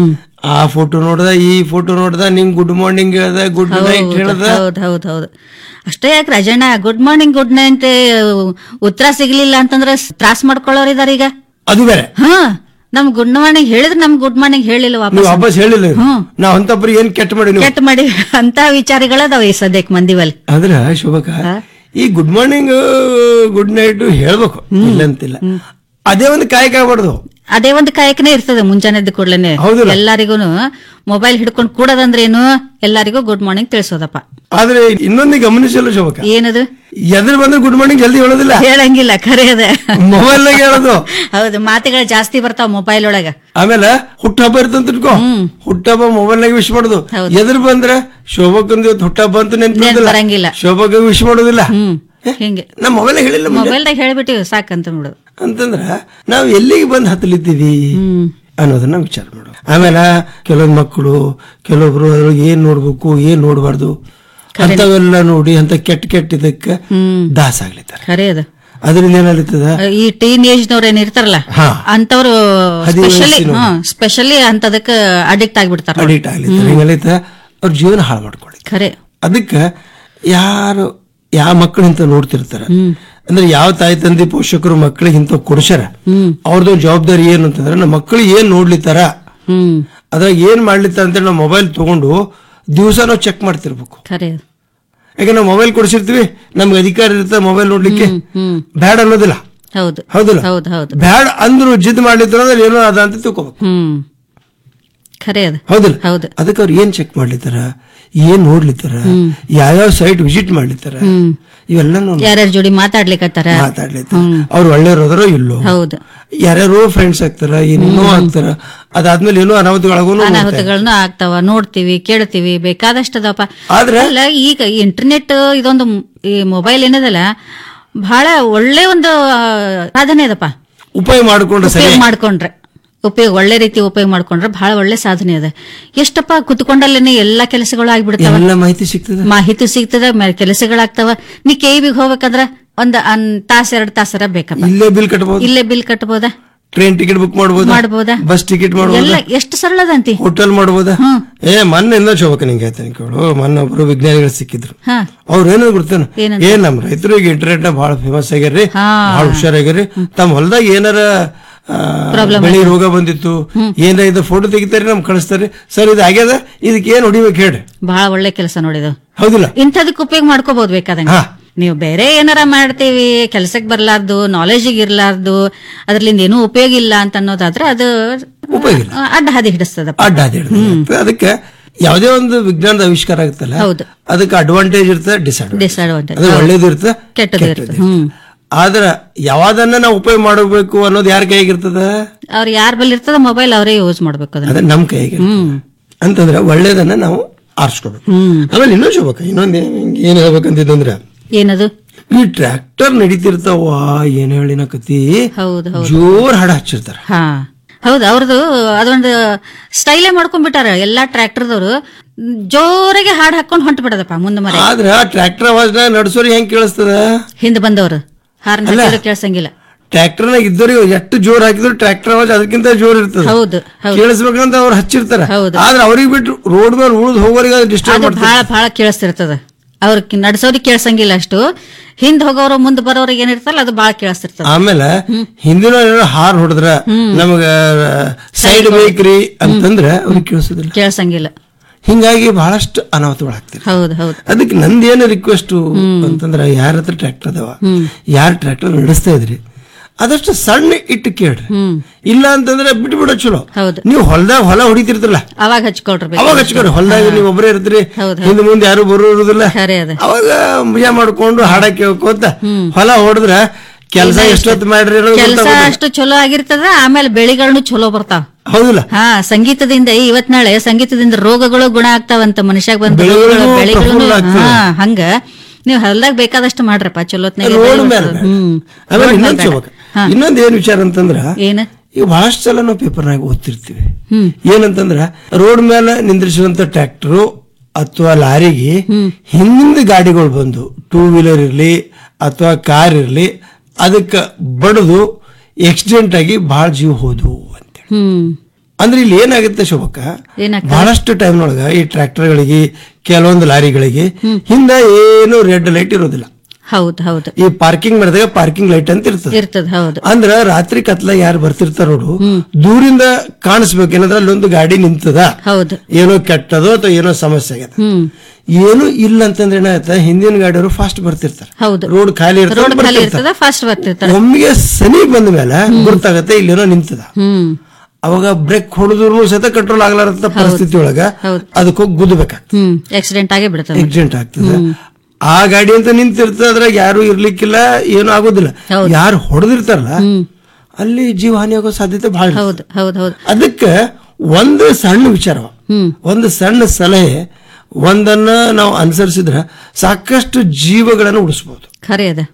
ಆ ಫೋಟೋ ನೋಡ್ದ ಈ ಫೋಟೋ ನೋಡ್ದ ನಿಂಗ್ ಗುಡ್ ಮಾರ್ನಿಂಗ್ ಹೇಳ್ದ ಗುಡ್ ನೈಟ್ ಹೇಳ್ದ ಹೌದು ಹೌದು ಹೌದು ಅಷ್ಟೇ ಯಾಕೆ Rajanna good morning good night ಉತ್ತರ ಸಿಗ್ಲಿಲ್ಲ ಅಂತಂದ್ರೆ ತ್ರಾಸ್ ಮಾಡ್ಕೊಳ್ಳೋರ್ ಇದಾರ ಈಗ ಅದು ಬೇರೆ ಹಾ ನಮ್ ಗುಡ್ ಮಾರ್ನಿಂಗ್ ಹೇಳಿದ್ರೆ ನಮ್ ಗುಡ್ ಮಾರ್ನಿಂಗ್ ಹೇಳಿಲ್ಲ ನೀವು ವಾಪಸ್ ವಾಪಸ್ ಹೇಳಿಲ್ಲ ನಾವ್ ಅಂತಪ್ರಿ ಏನ್ ಕೆಟ್ಟ ಮಾಡಿ ನೀವು ಕೆಟ್ಟ ಮಾಡಿ ಅಂತ ವಿಚಾರಗಳದಾವ ಈ ಸದ್ಯಕ್ ಮಂದಿವಲ್ಲಿ ಆದ್ರ ಶುಭಕ ಈ ಗುಡ್ ಮಾರ್ನಿಂಗ್ ಗುಡ್ ನೈಟ್ ಹೇಳ್ಬೇಕು ಇಲ್ಲ ಅಂತಿಲ್ಲ ಅದೇ ಒಂದು ಕಾಯಕ ಆಗ್ಬಾರ್ದು ಅದೇ ಒಂದು ಕಾಯಕನೇ ಇರ್ತದೆ ಮುಂಜಾನೆ ಎದ್ದ ಕೂಡ್ಲೇನೆ ಹೌದಲ್ಲ? ಎಲ್ಲರಿಗೂ ಮೊಬೈಲ್ ಹಿಡ್ಕೊಂಡು ಕೂಡೋದಂದ್ರೇನು ಎಲ್ಲರಿಗೂ ಗುಡ್ ಮಾರ್ನಿಂಗ್ ತಿಳಿಸೋದಪ್ಪ ಆದ್ರೆ ಇನ್ನೊಂದು ಗಮನಿಸಲ್ಲ ಶೋಭಕ ಏನದು ಎದುರು ಬಂದ್ರೆ ಗುಡ್ ಮಾರ್ನಿಂಗ್ ಜಲ್ದಿ ಹೇಳೋದಿಲ್ಲ ಹೇಳಂಗಿಲ್ಲ ಖರೆ ಅದ ಮೊಬೈಲ್ ನಾಗ ಹೇಳೋದು ಹೌದು ಮಾತುಗಳು ಜಾಸ್ತಿ ಬರ್ತಾವ ಮೊಬೈಲ್ ಒಳಗ ಆಮೇಲೆ ಹುಟ್ಟಹಬ್ಬ ಇರ್ತಂತ ತಿಳ್ಕೊ ಹುಟ್ಟಹಬ್ಬ ಮೊಬೈಲ್ ನಾಗ ವಿಶ್ ಮಾಡೋದು ಎದುರು ಬಂದ್ರೆ ಶೋಭಕ್ಕಂದು ಇವತ್ತು ಹುಟ್ಟಹಬ್ಬ ಅಂತ ನೆನ್ಪಿರೋದಿಲ್ಲ ಬರಂಗಿಲ್ಲ. ಶೋಭಕ್ಕ ವಿಶ್ ಮಾಡೋದಿಲ್ಲ ಹಿಂಗೆ ನಾ ಮೊಬೈಲ್ ಹೇಳಿಲ್ಲ ಮುಂಜಾನೆ. ಮೊಬೈಲ್ದಾಗ ಹೇಳ್ಬಿಟ್ಟಿವಿ ಸಾಕಂತ ನೋಡೋದು ಅಂತಂದ್ರ ನಾವು ಎಲ್ಲಿಗೆ ಬಂದು ಹತ್ತಲಿದ್ದೀವಿ ಅನ್ನೋದನ್ನ ವಿಚಾರ ಮಾಡು ಆಮೇಲೆ ಕೆಲವೊಂದು ಮಕ್ಕಳು ಕೆಲವೊಬ್ರು ಅದ್ರೊಳಗೆ ಏನ್ ನೋಡ್ಬೇಕು ಏನ್ ನೋಡ್ಬಾರ್ದು ಅಂತವೆಲ್ಲ ನೋಡಿ ಅಂತ ಕೆಟ್ಟ ಕೆಟ್ಟ ಇದಕ್ಕೆ ದಾಸ ಆಗ್ಲಿದ್ದಾರೆ ಖರೆ ಅದ ಅದರಿಂದ ಏನಾಗ್ಲಿತ್ತದ ಈ ಟೀನ್ ಏಜ್ ನವ್ರ ಏನ್ ಇರ್ತಾರಲ್ಲ ಹಾ. ಅಂತವ್ರು ಹದಿನೈದು ಸ್ಪೆಷಲಿ ವಯಸ್ಸಿನವ್ರು. ಸ್ಪೆಷಲಿ ಅಂತದಕ್ಕ ಅಡಿಕ್ಟ್ ಆಗ್ಬಿಡ್ತಾರ ಅಡಿಕ್ಟ್ ಆಗ್ಲಿದ್ದಾರೆ ಹಿಂಗಲಿತ್ತ ಅವ್ರ ಜೀವನ ಹಾಳು ಮಾಡ್ಕೊಳ್ಳಿ ಖರೆ ಅದಕ್ಕೆ ಯಾರು ಯಾವ ಮಕ್ಕಳು ಇಂತ ನೋಡ್ತಿರ್ತಾರ ಅಂದ್ರೆ ಯಾವ ತಾಯಿ ತಂದೆ ಪೋಷಕರು ಮಕ್ಕಳಿಗೆ ಇಂತ ಕೊಡ್ಸ್ಯಾರ ಅವ್ರದ್ದು ಜವಾಬ್ದಾರಿ ಏನು ಅಂತಂದ್ರೆ ನಮ್ಮ ಮಕ್ಕಳು ಏನ್ ನೋಡ್ಲಿತ್ತಾರ ಅದ್ರಾಗ ಏನ್ ಮಾಡ್ಲಿತ್ತಾರ ಅಂತ ನಾವು ಮೊಬೈಲ್ ತಗೊಂಡು ದಿವಸ ನಾವು ಚೆಕ್ ಮಾಡ್ತಿರ್ಬೇಕು ಖರೆ ಅದ. ಯಾಕೆ ನಾವು ಮೊಬೈಲ್ ಕೊಡಿಸಿರ್ತೀವಿ ನಮ್ಗೆ ಅಧಿಕಾರ ಇರುತ್ತೆ ಮೊಬೈಲ್ ನೋಡ್ಲಿಕ್ಕೆ ಬ್ಯಾಡ್ ಅನ್ನೋದಿಲ್ಲ ಹೌದು ಹೌದಲ್ಲ ಹೌದು ಹೌದು ಬ್ಯಾಡ್ ಅಂದ್ರು ಜಿದ್ ಮಾಡ್ಲಿತ್ತಾರ ಅಂದ್ರೆ ಏನೋ ಅದ ಅಂತ ತಿಳ್ಕೊಬೇಕು ಹ್ಮ್ ಖರೆ ಅದ ಹೌದಲ್ಲ ಹೌದು ಅದಕ್ಕೆ ಅವ್ರು ಏನ್ ಚೆಕ್ ಮಾಡ್ಲಿತ್ತಾರ ಏನ್ ನೋಡ್ಲಿತ್ತಾರ ಯಾವ್ಯಾವ ಸೈಟ್ ವಿಸಿಟ್ ಮಾಡ್ಲಿತ್ತಾರ ಇವೆಲ್ಲ ಯಾರ್ಯಾರ ಜೋಡಿ ಮಾತಾಡ್ಲಿಕತ್ತಾರ ಮಾತಾಡ್ಲಿತ್ತಾರ ಅವ್ರು ಒಳ್ಳೆಯವ್ರದಾರೋ ಇಲ್ಲೋ ಹೌದು ಯಾರ್ಯಾರೋ ಫ್ರೆಂಡ್ಸ್ ಆಗ್ತಾರ ಏನೇನೋ ಆಗ್ತಾರ ಅದಾದ್ಮೇಲೆ ಏನೋ ಅನಾಹುತಗಳಾಗೂ ಅನಾಹುತಗಳನ್ನ ಆಗ್ತಾವ ನೋಡ್ತೀವಿ ಕೇಳ್ತೀವಿ ಬೇಕಾದಷ್ಟು ಅದಪ್ಪ ಆದ್ರೆ- ಅಲ್ಲ ಈಗ ಇಂಟರ್ನೆಟ್ ಇದೊಂದು ಮ್- ಈ ಮೊಬೈಲ್ ಏನದಲ್ಲ ಬಹಳ ಒಳ್ಳೆ ಒಂದು ಆ, ಸಾಧನೆ ಅದಪ್ಪ ಉಪಯೋಗ ಮಾಡ್ಕೊಂಡ್ರೆ ಸರಿ ಉಪಯೋಗ ಮಾಡ್ಕೊಂಡ್ರೆ ಉಪಯೋಗ ಒಳ್ಳೆ ರೀತಿ ಉಪಯೋಗ ಮಾಡ್ಕೊಂಡ್ರೆ ಬಹಳ ಒಳ್ಳೆ ಸಾಧನೆ ಅದ ಎಷ್ಟಪ್ಪ ಕುತ್ಕೊಂಡಲ್ಲೇನೆ ಎಲ್ಲಾ ಕೆಲಸಗಳು ಆಗ್ಬಿಡ್ತಾವ ಎಲ್ಲ ಮಾಹಿತಿ ಸಿಗ್ತದೆ ಮಾಹಿತಿ ಸಿಗ್ತದ ಮ- ಕೆಲಸಗಳಾಗ್ತಾವ ನೀ ಕೆ ಬಿಗ್ ಹೋಗ್ಬೇಕಂದ್ರ ಒಂದ್ ಅನ್ ತಾಸ ಎರಡ್ ತಾಸರ ಬೇಕಪ್ಪ ಇಲ್ಲೇ ಬಿಲ್ ಕಟ್ಬೋದು ಇಲ್ಲೇ ಬಿಲ್ ಕಟ್ಬೋದಾ ಟ್ರೈನ್ ಟಿಕೆಟ್ ಬುಕ್ ಮಾಡ್ಬೋದಾ ಮಾಡ್ಬೋದಾ? ಬಸ್ ಟಿಕೆಟ್ ಮಾಡ್ಬೋದಾ ಎಲ್ಲ ಎಷ್ಟು ಸರಳ ಅದಂತಿ ಹೋಟೆಲ್ ಮಾಡ್ಬೋದಾ ಏ ಮೊನ್ನೆ ಇಂದ ಶೋಭಕ ನಿಂಗೆ ಹೇಳ್ತೇನೆ ಕೇಳು ಮೊನ್ನೆ ಒಬ್ರು ವಿಜ್ಞಾನಿಗಳು ಸಿಕ್ಕಿದ್ರು ಹಾ ಅವ್ರು ಏನೋ ಗೊತ್ತೇನು ಏನಂತ? ಏನ್ ನಮ್ ರೈತರು ಈಗ ಇಂಟರ್ನೆಟ್ ನ ಬಹಳ ಫೇಮಸ್ ಆಗ್ಯಾರ್ರಿ ಹಾ. ಬಹಳ ಹುಷಾರಾಗ್ಯಾರಿ ತಮ್ಮ ಹೊಲದಾಗ ಏನಾರ ಆ, Problem ಬೆಳೆ ರೋಗ ಬಂದಿತ್ತು ಏನ ಇದು ಫೋಟೋ ತೆಗಿತಾರೆ ನಮ್ ಕಳಿಸ್ತಾರೆ ಸರ್ ಇದು ಆಗ್ಯದ ಇದಕ್ಕೆ ಏನ್ ಹೊಡಿಬೇಕು ಹೇಳ್ರಿ ಬಹಳ ಒಳ್ಳೆ ಕೆಲಸ ನೋಡಿದು ಹೌದಿಲ್ಲ ಇಂಥದಕ್ಕೆ ಉಪಯೋಗ ಮಾಡ್ಕೋಬಹುದು ಬೇಕಾದಂಗ ನೀವು ಬೇರೆ ಏನಾರ ಮಾಡ್ತೀವಿ ಕೆಲ್ಸಕ್ಕೆ ಬರ್ಲಾರ್ದು ನಾಲೆಜಿಗೆ ಇರ್ಲಾರ್ದು ಅದ್ರಲಿಂದ ಏನೂ ಉಪಯೋಗ ಇಲ್ಲ ಅಂತ ಅನ್ನೋದಾದ್ರೆ ಅದು ಉಪಯೋಗ ಇಲ್ಲ. ಆ, ಅಡ್ಡ ಹಾದಿ ಹಿಡಿಸ್ತದಪ್ಪ ಅಡ್ಡ ಅದೇ ಅದಕ್ಕೆ ಯಾವುದೇ ಒಂದು ವಿಜ್ಞಾನದ ಆವಿಷ್ಕಾರ ಆಗುತ್ತಲ್ಲ ಹೌದು. ಅದಕ್ಕೆ ಅಡ್ವಾಂಟೇಜ್ ಇರ್ತದೆ ಡಿಸ್ಅಡ್ವಾಂಟೇಜ್ ಡಿಸ್ಅಡ್ವಾಂಟೇಜ್ ಅದು ಒಳ್ಳೇದು ಇರ್ತದೆ ಕೆಟ್ಟದ್ದು ಇರ್ತದೆ ಹ್ಮ್ ಆದ್ರ ಯಾವ್ದನ್ನ ನಾವು ಉಪಯೋಗ ಮಾಡಬೇಕು ಅನ್ನೋದು ಯಾರ ಕೈಯಾಗಿರ್ತದ ಅವ್ರು ಯಾರ ಬಲ್ಲಿ ಇರ್ತದ ಮೊಬೈಲ್ ಅವರೇ ಯೂಸ್ ಮಾಡ್ಬೇಕು ಅದನ್ನ ಅದ ನಮ್ ಕೈಯಾಗಿ ಅಂತಂದ್ರೆ ಒಳ್ಳೇದನ್ನ ನಾವು ಆರಿಸ್ಕೋಬೇಕು ಆಮೇಲೆ ಇನ್ನೊಂದು ಶೋಭಕ ಇನ್ನೊಂದು ಏನ್ ಹೇಳ್ಬೇಕಂತಿದ್ದಂದ್ರ ಏನದು ಈ ಟ್ರ್ಯಾಕ್ಟರ್ ನಡೀತಿರ್ತಾವ ಏನ್ ಹೇಳಿನ ಕತಿ ಹೌದು ಹೌದು ಜೋರ್ ಹಾಡ ಹಚ್ಚಿರ್ತಾರ ಹಾ ಹೌದು ಅವ್ರದ್ದು ಅದೊಂದು ಸ್ಟೈಲೇ ಮಾಡ್ಕೊಂಡ್ಬಿಟ್ಟಾರ ಎಲ್ಲಾ ಟ್ರ್ಯಾಕ್ಟರ್ದವ್ರು ಜೋರಾಗಿ ಹಾಡ್ ಹಾಕೊಂಡ್ ಹೊಂಟ್ ಬಿಡದಪ್ಪ ಮುಂದೆ ಮರೆ ಆದ್ರ ಟ್ರ್ಯಾಕ್ಟರ್ ಅವಾಜ್ ನಡ್ಸೋರಿ ಹೆಂಗ್ ಕೇಳಿಸ್ತದ ಹಿಂದ್ ಬಂದವ್ರು ಹಾರ್ನ್ ಅಲ್ಲ. ಹಾಕಿದ್ರು ಕೇಳ್ಸಂಗಿಲ್ಲ ಟ್ರ್ಯಾಕ್ಟರ್ ನಾಗ ಇದ್ದವ್ರಿಗೆ ಎಷ್ಟು ಜೋರ್ ಹಾಕಿದ್ರು ಟ್ರ್ಯಾಕ್ಟರ್ ಅವಾಜ್ ಅದಕ್ಕಿಂತ ಜೋರ್ ಇರ್ತದೆ ಹೌದು ಹೌದು ಕೇಳಿಸ್ಬೇಕಂತ ಅವ್ರು ಹಚ್ಚಿರ್ತಾರ ಹೌದು. ಆದ್ರೆ ಅವ್ರಿಗೆ ಬಿಟ್ಟು ರೋಡ್ ಮೇಲೆ ಉಳಿದು ಹೋಗೋರಿಗೆ ಡಿಸ್ಟರ್ಬ್ ಅದು ಮಾಡ್ತಾರೆ ಬಹಳ ಬಹಳ ಕೇಳಿಸ್ತಿರ್ತದ ಅವ್ರ ನಡ್ಸೋರಿಗೆ ಕೇಳ್ಸಂಗಿಲ್ಲ ಅಷ್ಟು ಹಿಂದ್ ಹೋಗೋರು ಮುಂದ್ ಬರೋರಿಗೆ ಏನಿರ್ತಲ್ಲ ಅದು ಬಹಳ ಕೇಳಿಸ್ತಿರ್ತದ ಆಮೇಲೆ ಹಿಂದಿನ ಹಾರ್ ಹೊಡೆದ್ರ ನಮಗ ಸೈಡ್ ಬೇಕ್ರಿ ಅಂತಂದ್ರ ಅವ್ರಿಗೆ ಕೇಳಿಸೋದಿಲ್ಲ ಕೇಳ್ಸಂಗಿಲ್ಲ ಹಿಂಗಾಗಿ ಬಹಳಷ್ಟು ಅನಾಹುತಗಳಾಗ್ತಿರಿ ಹೌದು ಹೌದು ಅದಕ್ಕೆ ನಂದೇನು ರಿಕ್ವೆಸ್ಟ್ ಅಂತಂದ್ರ ಯಾರ ಹತ್ರ ಟ್ರ್ಯಾಕ್ಟರ್ ಅದಾವ ಯಾರು ಟ್ರ್ಯಾಕ್ಟರ್ ನಡೆಸ್ತಾ ಇದ್ರಿ ಆದಷ್ಟು ಸಣ್ಣ ಇಟ್ಟು ಕೇಳ್ರಿ ಇಲ್ಲ ಅಂತಂದ್ರೆ ಬಿಟ್ಟು ಬಿಡೋ ಚಲೋ ಹೌದು ನೀವು ಹೊಲದಾಗ ಹೊಲ ಹೊಡಿತಿರ್ತಿರಲ್ಲ ಅವಾಗ ಹಚ್ಕೊಳ್ರಿ ಅವಾಗ ಹಚ್ಕೊರಿ ಹೊಲದಾಗ ನೀವು ಒಬ್ಬರೇ ಇರ್ತೀರಿ ಹೌದು, ಹಿಂದೆ ಮುಂದೆ ಯಾರು ಬರೋದಿಲ್ಲ ಖರೆ ಅದ ಅವಾಗ ಮಜಾ ಮಾಡ್ಕೊಂಡು ಹಾಡ ಕೇಳ್ಕೊಂತ ಹೊಲ ಹೊಡೆದ್ರ ಕೆಲಸ ಎಷ್ಟೊತ್ತು ಮಾಡ್ರಿ ಅನ್ನೋದು ಕೆಲಸ ಗೊತ್ತಾಗೋದಿಲ್ಲ. ಅಷ್ಟು ಚಲೋ ಆಗಿರ್ತದ ಆಮೇಲೆ ಬೆಳೆಗಳನ್ನು ಚಲೋ ಬರ್ತಾವ ಹೌದಿಲ್ಲ ಹಾ ಸಂಗೀತದಿಂದ ಇವತ್ ನಾಳೆ ಸಂಗೀತದಿಂದ ರೋಗಗಳು ಗುಣ ಆಗ್ತಾವಂತ ಮನುಷ್ಯಾಗ ಬಂದ ಬೆಳೆಗಳು ರೋಗಗಳು, ಬೆಳೆಗಳು ಪ್ರಫುಲ್ಲ ಆಗ್ತವೆ. ಹಾ ಹಂಗ ನೀವು ಹೊಲ್ದಾಗ ಬೇಕಾದಷ್ಟು ಮಾಡ್ರಪ್ಪ ಚಲೋತ್ನಾಗ ರೋಡ್ ಮೇಲೆ ಹ್ಮ್ ಆಮೇಲೆ ರೋಡ್ ಇನ್ನೊಂದು ಮೇಲೆ ಚೌಕ ಇನ್ನೊಂದ್ ಏನ್ ವಿಚಾರ ಅಂತಂದ್ರ ಏನ ಈಗ ಬಹಳಷ್ಟು ಸಲ ನಾವು ಪೇಪರ್ನಾಗ ಓದ್ತಿರ್ತೀವಿ ಏನಂತಂದ್ರ ರೋಡ್ ಮೇಲೆ ನಿಂದ್ರಿಸುವಂತ ಟ್ರ್ಯಾಕ್ಟರ್ ಅಥವಾ ಲಾರಿಗೆ ಹಿಂದಿಂದ ಗಾಡಿಗಳು ಬಂದು ಟೂ ವೀಲರ್ ಇರ್ಲಿ ಅಥವಾ ಕಾರ್ ಇರ್ಲಿ ಅದಕ್ಕ ಬಡದು ಆಕ್ಸಿಡೆಂಟ್ ಆಗಿ ಬಹಳ ಜೀವ ಹೋದು ಅಂತ ಹ್ಮ್ ಅಂದ್ರೆ ಇಲ್ಲಿ ಏನಾಗುತ್ತೆ ಶೋಭಕ್ಕ ಏನಾಗ್ತದೆ? ಬಹಳಷ್ಟು ಟೈಮ್ನೊಳಗ ಈ ಟ್ರ್ಯಾಕ್ಟರ್ಗಳಿಗೆ ಕೆಲವೊಂದು ಲಾರಿಗಳಿಗೆ ಹಿಂದ ಏನು ರೆಡ್ ಲೈಟ್ ಇರೋದಿಲ್ಲ ಹೌದು ಹೌದು ಈ ಪಾರ್ಕಿಂಗ್ ಮಾಡಿದಾಗ ಪಾರ್ಕಿಂಗ್ ಲೈಟ್ ಅಂತ ಇರ್ತದೆ ಇರ್ತದ ಹೌದು ಅಂದ್ರ ರಾತ್ರಿ ಕತ್ಲ ಯಾರು ಬರ್ತಿರ್ತಾರ ನೋಡು ದೂರಿಂದ ಕಾಣಿಸ್ಬೇಕು ಏನಂದ್ರೆ ಅಲ್ಲೊಂದು ಗಾಡಿ ನಿಂತದ ಹೌದು ಏನೋ ಕೆಟ್ಟದೋ ಅಥವಾ ಏನೋ ಸಮಸ್ಯೆ ಆಗ್ಯದ ಹ್ಮ್ ಏನು ಇಲ್ಲ ಅಂತಂದ್ರೆ ಏನಾಗುತ್ತೆ ಹಿಂದಿನ ಗಾಡಿಯವರು ಫಾಸ್ಟ್ ಬರ್ತಿರ್ತಾರೆ ಹೌದು ರೋಡ್ ಖಾಲಿ ಇರ್ತದೆ, ರೋಡ್ ಖಾಲಿ ಬರ್ತಿರ್ತಾರೆ. ಇರ್ತದ ಫಾಸ್ಟ್ ಬರ್ತಿರ್ತಾರೆ ಒಮ್ಮೆಗೆ ಸನಿ ಬಂದ ಮೇಲೆ ಗೊತ್ತಾಗತ್ತೆ ಇಲ್ಲೇನೋ ನಿಂತದ ಹ್ಮ್ ಅವಾಗ ಬ್ರೇಕ್ ಹೊಡೆದ್ರು ಸಹಿತ ಕಂಟ್ರೋಲ್ ಆಗ್ಲಾರಂತ ಪರಿಸ್ಥಿತಿ ಒಳಗ ಅದಕ್ಕೆ ಹೋಗಿ ಗುದ್ದಬೇಕಾಗ್ತದೆ ಹ್ಮ್ ಆಕ್ಸಿಡೆಂಟ್ ಆಗೇ ಬಿಡ್ತದೆ ಆಕ್ಸಿಡೆಂಟ್ ಆಗ್ತದೆ ಆ ಗಾಡಿ ಅಂತ ನಿಂತಿರ್ತದೆ ಅದ್ರಾಗ ಯಾರು ಇರ್ಲಿಕ್ಕಿಲ್ಲ ಏನು ಆಗೋದಿಲ್ಲ ಯಾರು ಹೊಡೆದಿರ್ತಾರಲ್ಲ ಅಲ್ಲಿ ಜೀವ ಹಾನಿ ಆಗೋ ಸಾಧ್ಯತೆ ಬಹಳ ಇರ್ತದೆ. ಹೌದು ಹೌದು ಹೌದು ಅದಕ್ಕೆ ಒಂದು ಸಣ್ಣ ವಿಚಾರ ಒಂದು ಸಣ್ಣ ಸಲಹೆ ಒಂದನ್ನ ನಾವು ಅನುಸರಿಸಿದ್ರೆ ಸಾಕಷ್ಟು ಜೀವಗಳನ್ನು ಉಳಿಸಬಹುದು ಖರೆ ಅದ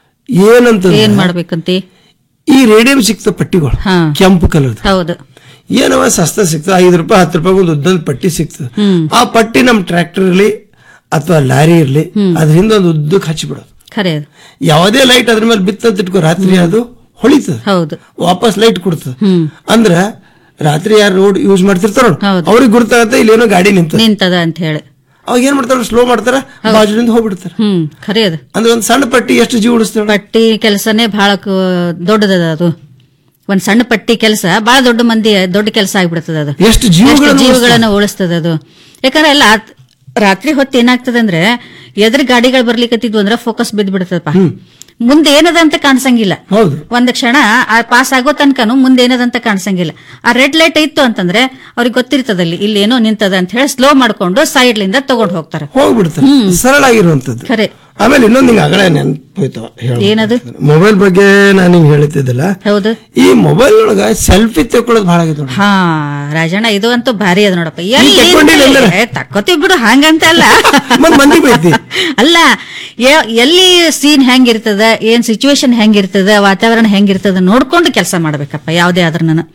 ಏನಂತ ಏನ್ ಮಾಡ್ಬೇಕಂತಿ ಈ ರೇಡಿಯಂ ಸಿಕ್ತ ಪಟ್ಟಿಗಳು ಹಾ. ಕೆಂಪು ಕಲರ್ ಹೌದು ಏನವ ಸಸ್ತ ಸಿಗ್ತದೆ ಐದು ರೂಪಾಯಿ ಹತ್ತು ರೂಪಾಯಿ ಒಂದು ಉದ್ದದ ಪಟ್ಟಿ ಸಿಗ್ತದೆ ಹ್ಮ್. ಆ ಪಟ್ಟಿ ನಮ್ ಟ್ರ್ಯಾಕ್ಟರ್ ಇರ್ಲಿ ಅಥವಾ ಲಾರಿ ಇರ್ಲಿ ಅದ್ರ ಹಿಂದೆ ಒಂದು ಉದ್ದಕ್ಕೆ ಹಚ್ಚಿಬಿಡೋದು ಖರೆ ಅದು ಯಾವುದೇ ಲೈಟ್ ಅದ್ರ ಮೇಲೆ ಬಿತ್ತಂತ ಇಟ್ಕೋ ರಾತ್ರಿ ಅದು ಹೊಳಿತದೆ ಹೌದು ವಾಪಸ್ ಲೈಟ್ ಕೊಡ್ತದೆ ಹ್ಮ್ ಅಂದ್ರ ರಾತ್ರಿ ಯಾರು ರೋಡ್ ಯೂಸ್ ಮಾಡ್ತಿರ್ತಾರೋ ಅವ್ರಿಗೆ ಗುರ್ತಾಗತ್ತೆ ಇಲ್ಲೇನೋ ಗಾಡಿ ನಿಂತ ನಿಂತದ ಅಂತ ಹೇಳಿ ಅವಾಗ ಏನ್ ಮಾಡ್ತಾರ ಸ್ಲೋ ಮಾಡ್ತಾರ ಬಾಜುಲಿಂದ ಹೋಗ್ಬಿಡ್ತಾರೆ ಹ್ಮ್ ಖರೆ ಅದು ಅಂದ್ರೆ ಒಂದ್ ಸಣ್ಣ ಪಟ್ಟಿ ಎಷ್ಟು ಜೀವ ಉಳಿಸ್ತೇವೆ ಪಟ್ಟಿ ಕೆಲಸನೇ ಬಹಳ ದೊಡ್ಡದದ ಅದು ಒಂದ್ ಸಣ್ಣ ಪಟ್ಟಿ ಕೆಲಸ ಬಹಳ ದೊಡ್ಡ ಮಂದಿ ದೊಡ್ಡ ಕೆಲಸ ಆಗ್ಬಿಡ್ತದ ಅದು ಎಷ್ಟು ಜೀವಗಳನ್ನು ಜೀವಗಳನ್ನ ಉಳಿಸ್ತದ ಅದು ಯಾಕಂದ್ರೆ ಎಲ್ಲ ಆತ್- ರಾತ್ರಿ ಹೊತ್ತು ಏನಾಗ್ತದೆ ಅಂದ್ರೆ ಎದ್ರ ಗಾಡಿಗಳು ಬರ್ಲಿಕ್ಕತ್ತಿದ್ವು ಅಂದ್ರೆ ಫೋಕಸ್ ಬಿದ್ದು ಬಿಡ್ತದಪ್ಪ ಮುಂದೆ ಏನದ ಅಂತ ಕಾಣಿಸಂಗಿಲ್ಲ ಹೌದು ಒಂದ್ ಕ್ಷಣ ಆ ಪಾಸ್ ಆಗೋ ತನಕನು ಮುಂದೆ ಏನದಂತ ಕಾಣಿಸಂಗಿಲ್ಲ ಆ ರೆಡ್ ಲೈಟ್ ಇತ್ತು ಅಂತಂದ್ರೆ ಅವ್ರಿಗೆ ಗೊತ್ತಿರ್ತದಲ್ಲಿ ಇಲ್ಲಿ ಏನೋ ನಿಂತದ ಅಂತ ಹೇಳಿ ಸ್ಲೋ ಮಾಡ್ಕೊಂಡು ಸೈಡ್ ಲಿಂದ ತಗೊಂಡ್ ಹೋಗ್ತಾರೆ ಹೋಗ್ಬಿಡ್ತಾರೆ ಸರಳ ಆಗಿರುವಂತದ್ದು ಖರೆ ಆಮೇಲೆ ಇನ್ನೊಂದು ಹಿಂಗ ಅಗಳ ನೆನ್ಪೋಯ್ತು ಏನದು ಮೊಬೈಲ್ ಬಗ್ಗೆ ನಾನು ಹಿಂಗ್ ಹೇಳ್ತಿದ್ದಿಲ್ಲ ಹೌದು ಈ ಮೊಬೈಲ್ ಒಳಗ ಸೆಲ್ಫಿ ತಗೊಳ್ಳೋದು ಬಹಳ ಆಗೈತೆ ನೋಡಿ ಹಾ ರಾಜಣ್ಣ ಇದು ಅಂತೂ ಭಾರಿ ಅದ ನೋಡಪ್ಪ ಎಲ್ಲಿ ತಕ್ಕೊಂಡಿಲ್ಲ ಅಂದ್ರೆ? ಏ, ತಕ್ಕೋತೀವಿ ಬಿಡು ಹಂಗಂತ ಅಲ್ಲ ಮತ್ತ್ ಮಂದಿ ಬೈತಿ ಅಲ್ಲ ಯ- ಎಲ್ಲಿ ಸೀನ್ ಹೆಂಗಿರ್ತದ ಏನ್ ಸಿಚುವೇಶನ್ ಹೆಂಗಿರ್ತದ ವಾತಾವರಣ ಹೆಂಗಿರ್ತದ ನೋಡ್ಕೊಂಡು ಕೆಲಸ ಮಾಡ್ಬೇಕಪ್ಪ ಯಾವ್ದೇ ಆದ್ರೂ ನಾನು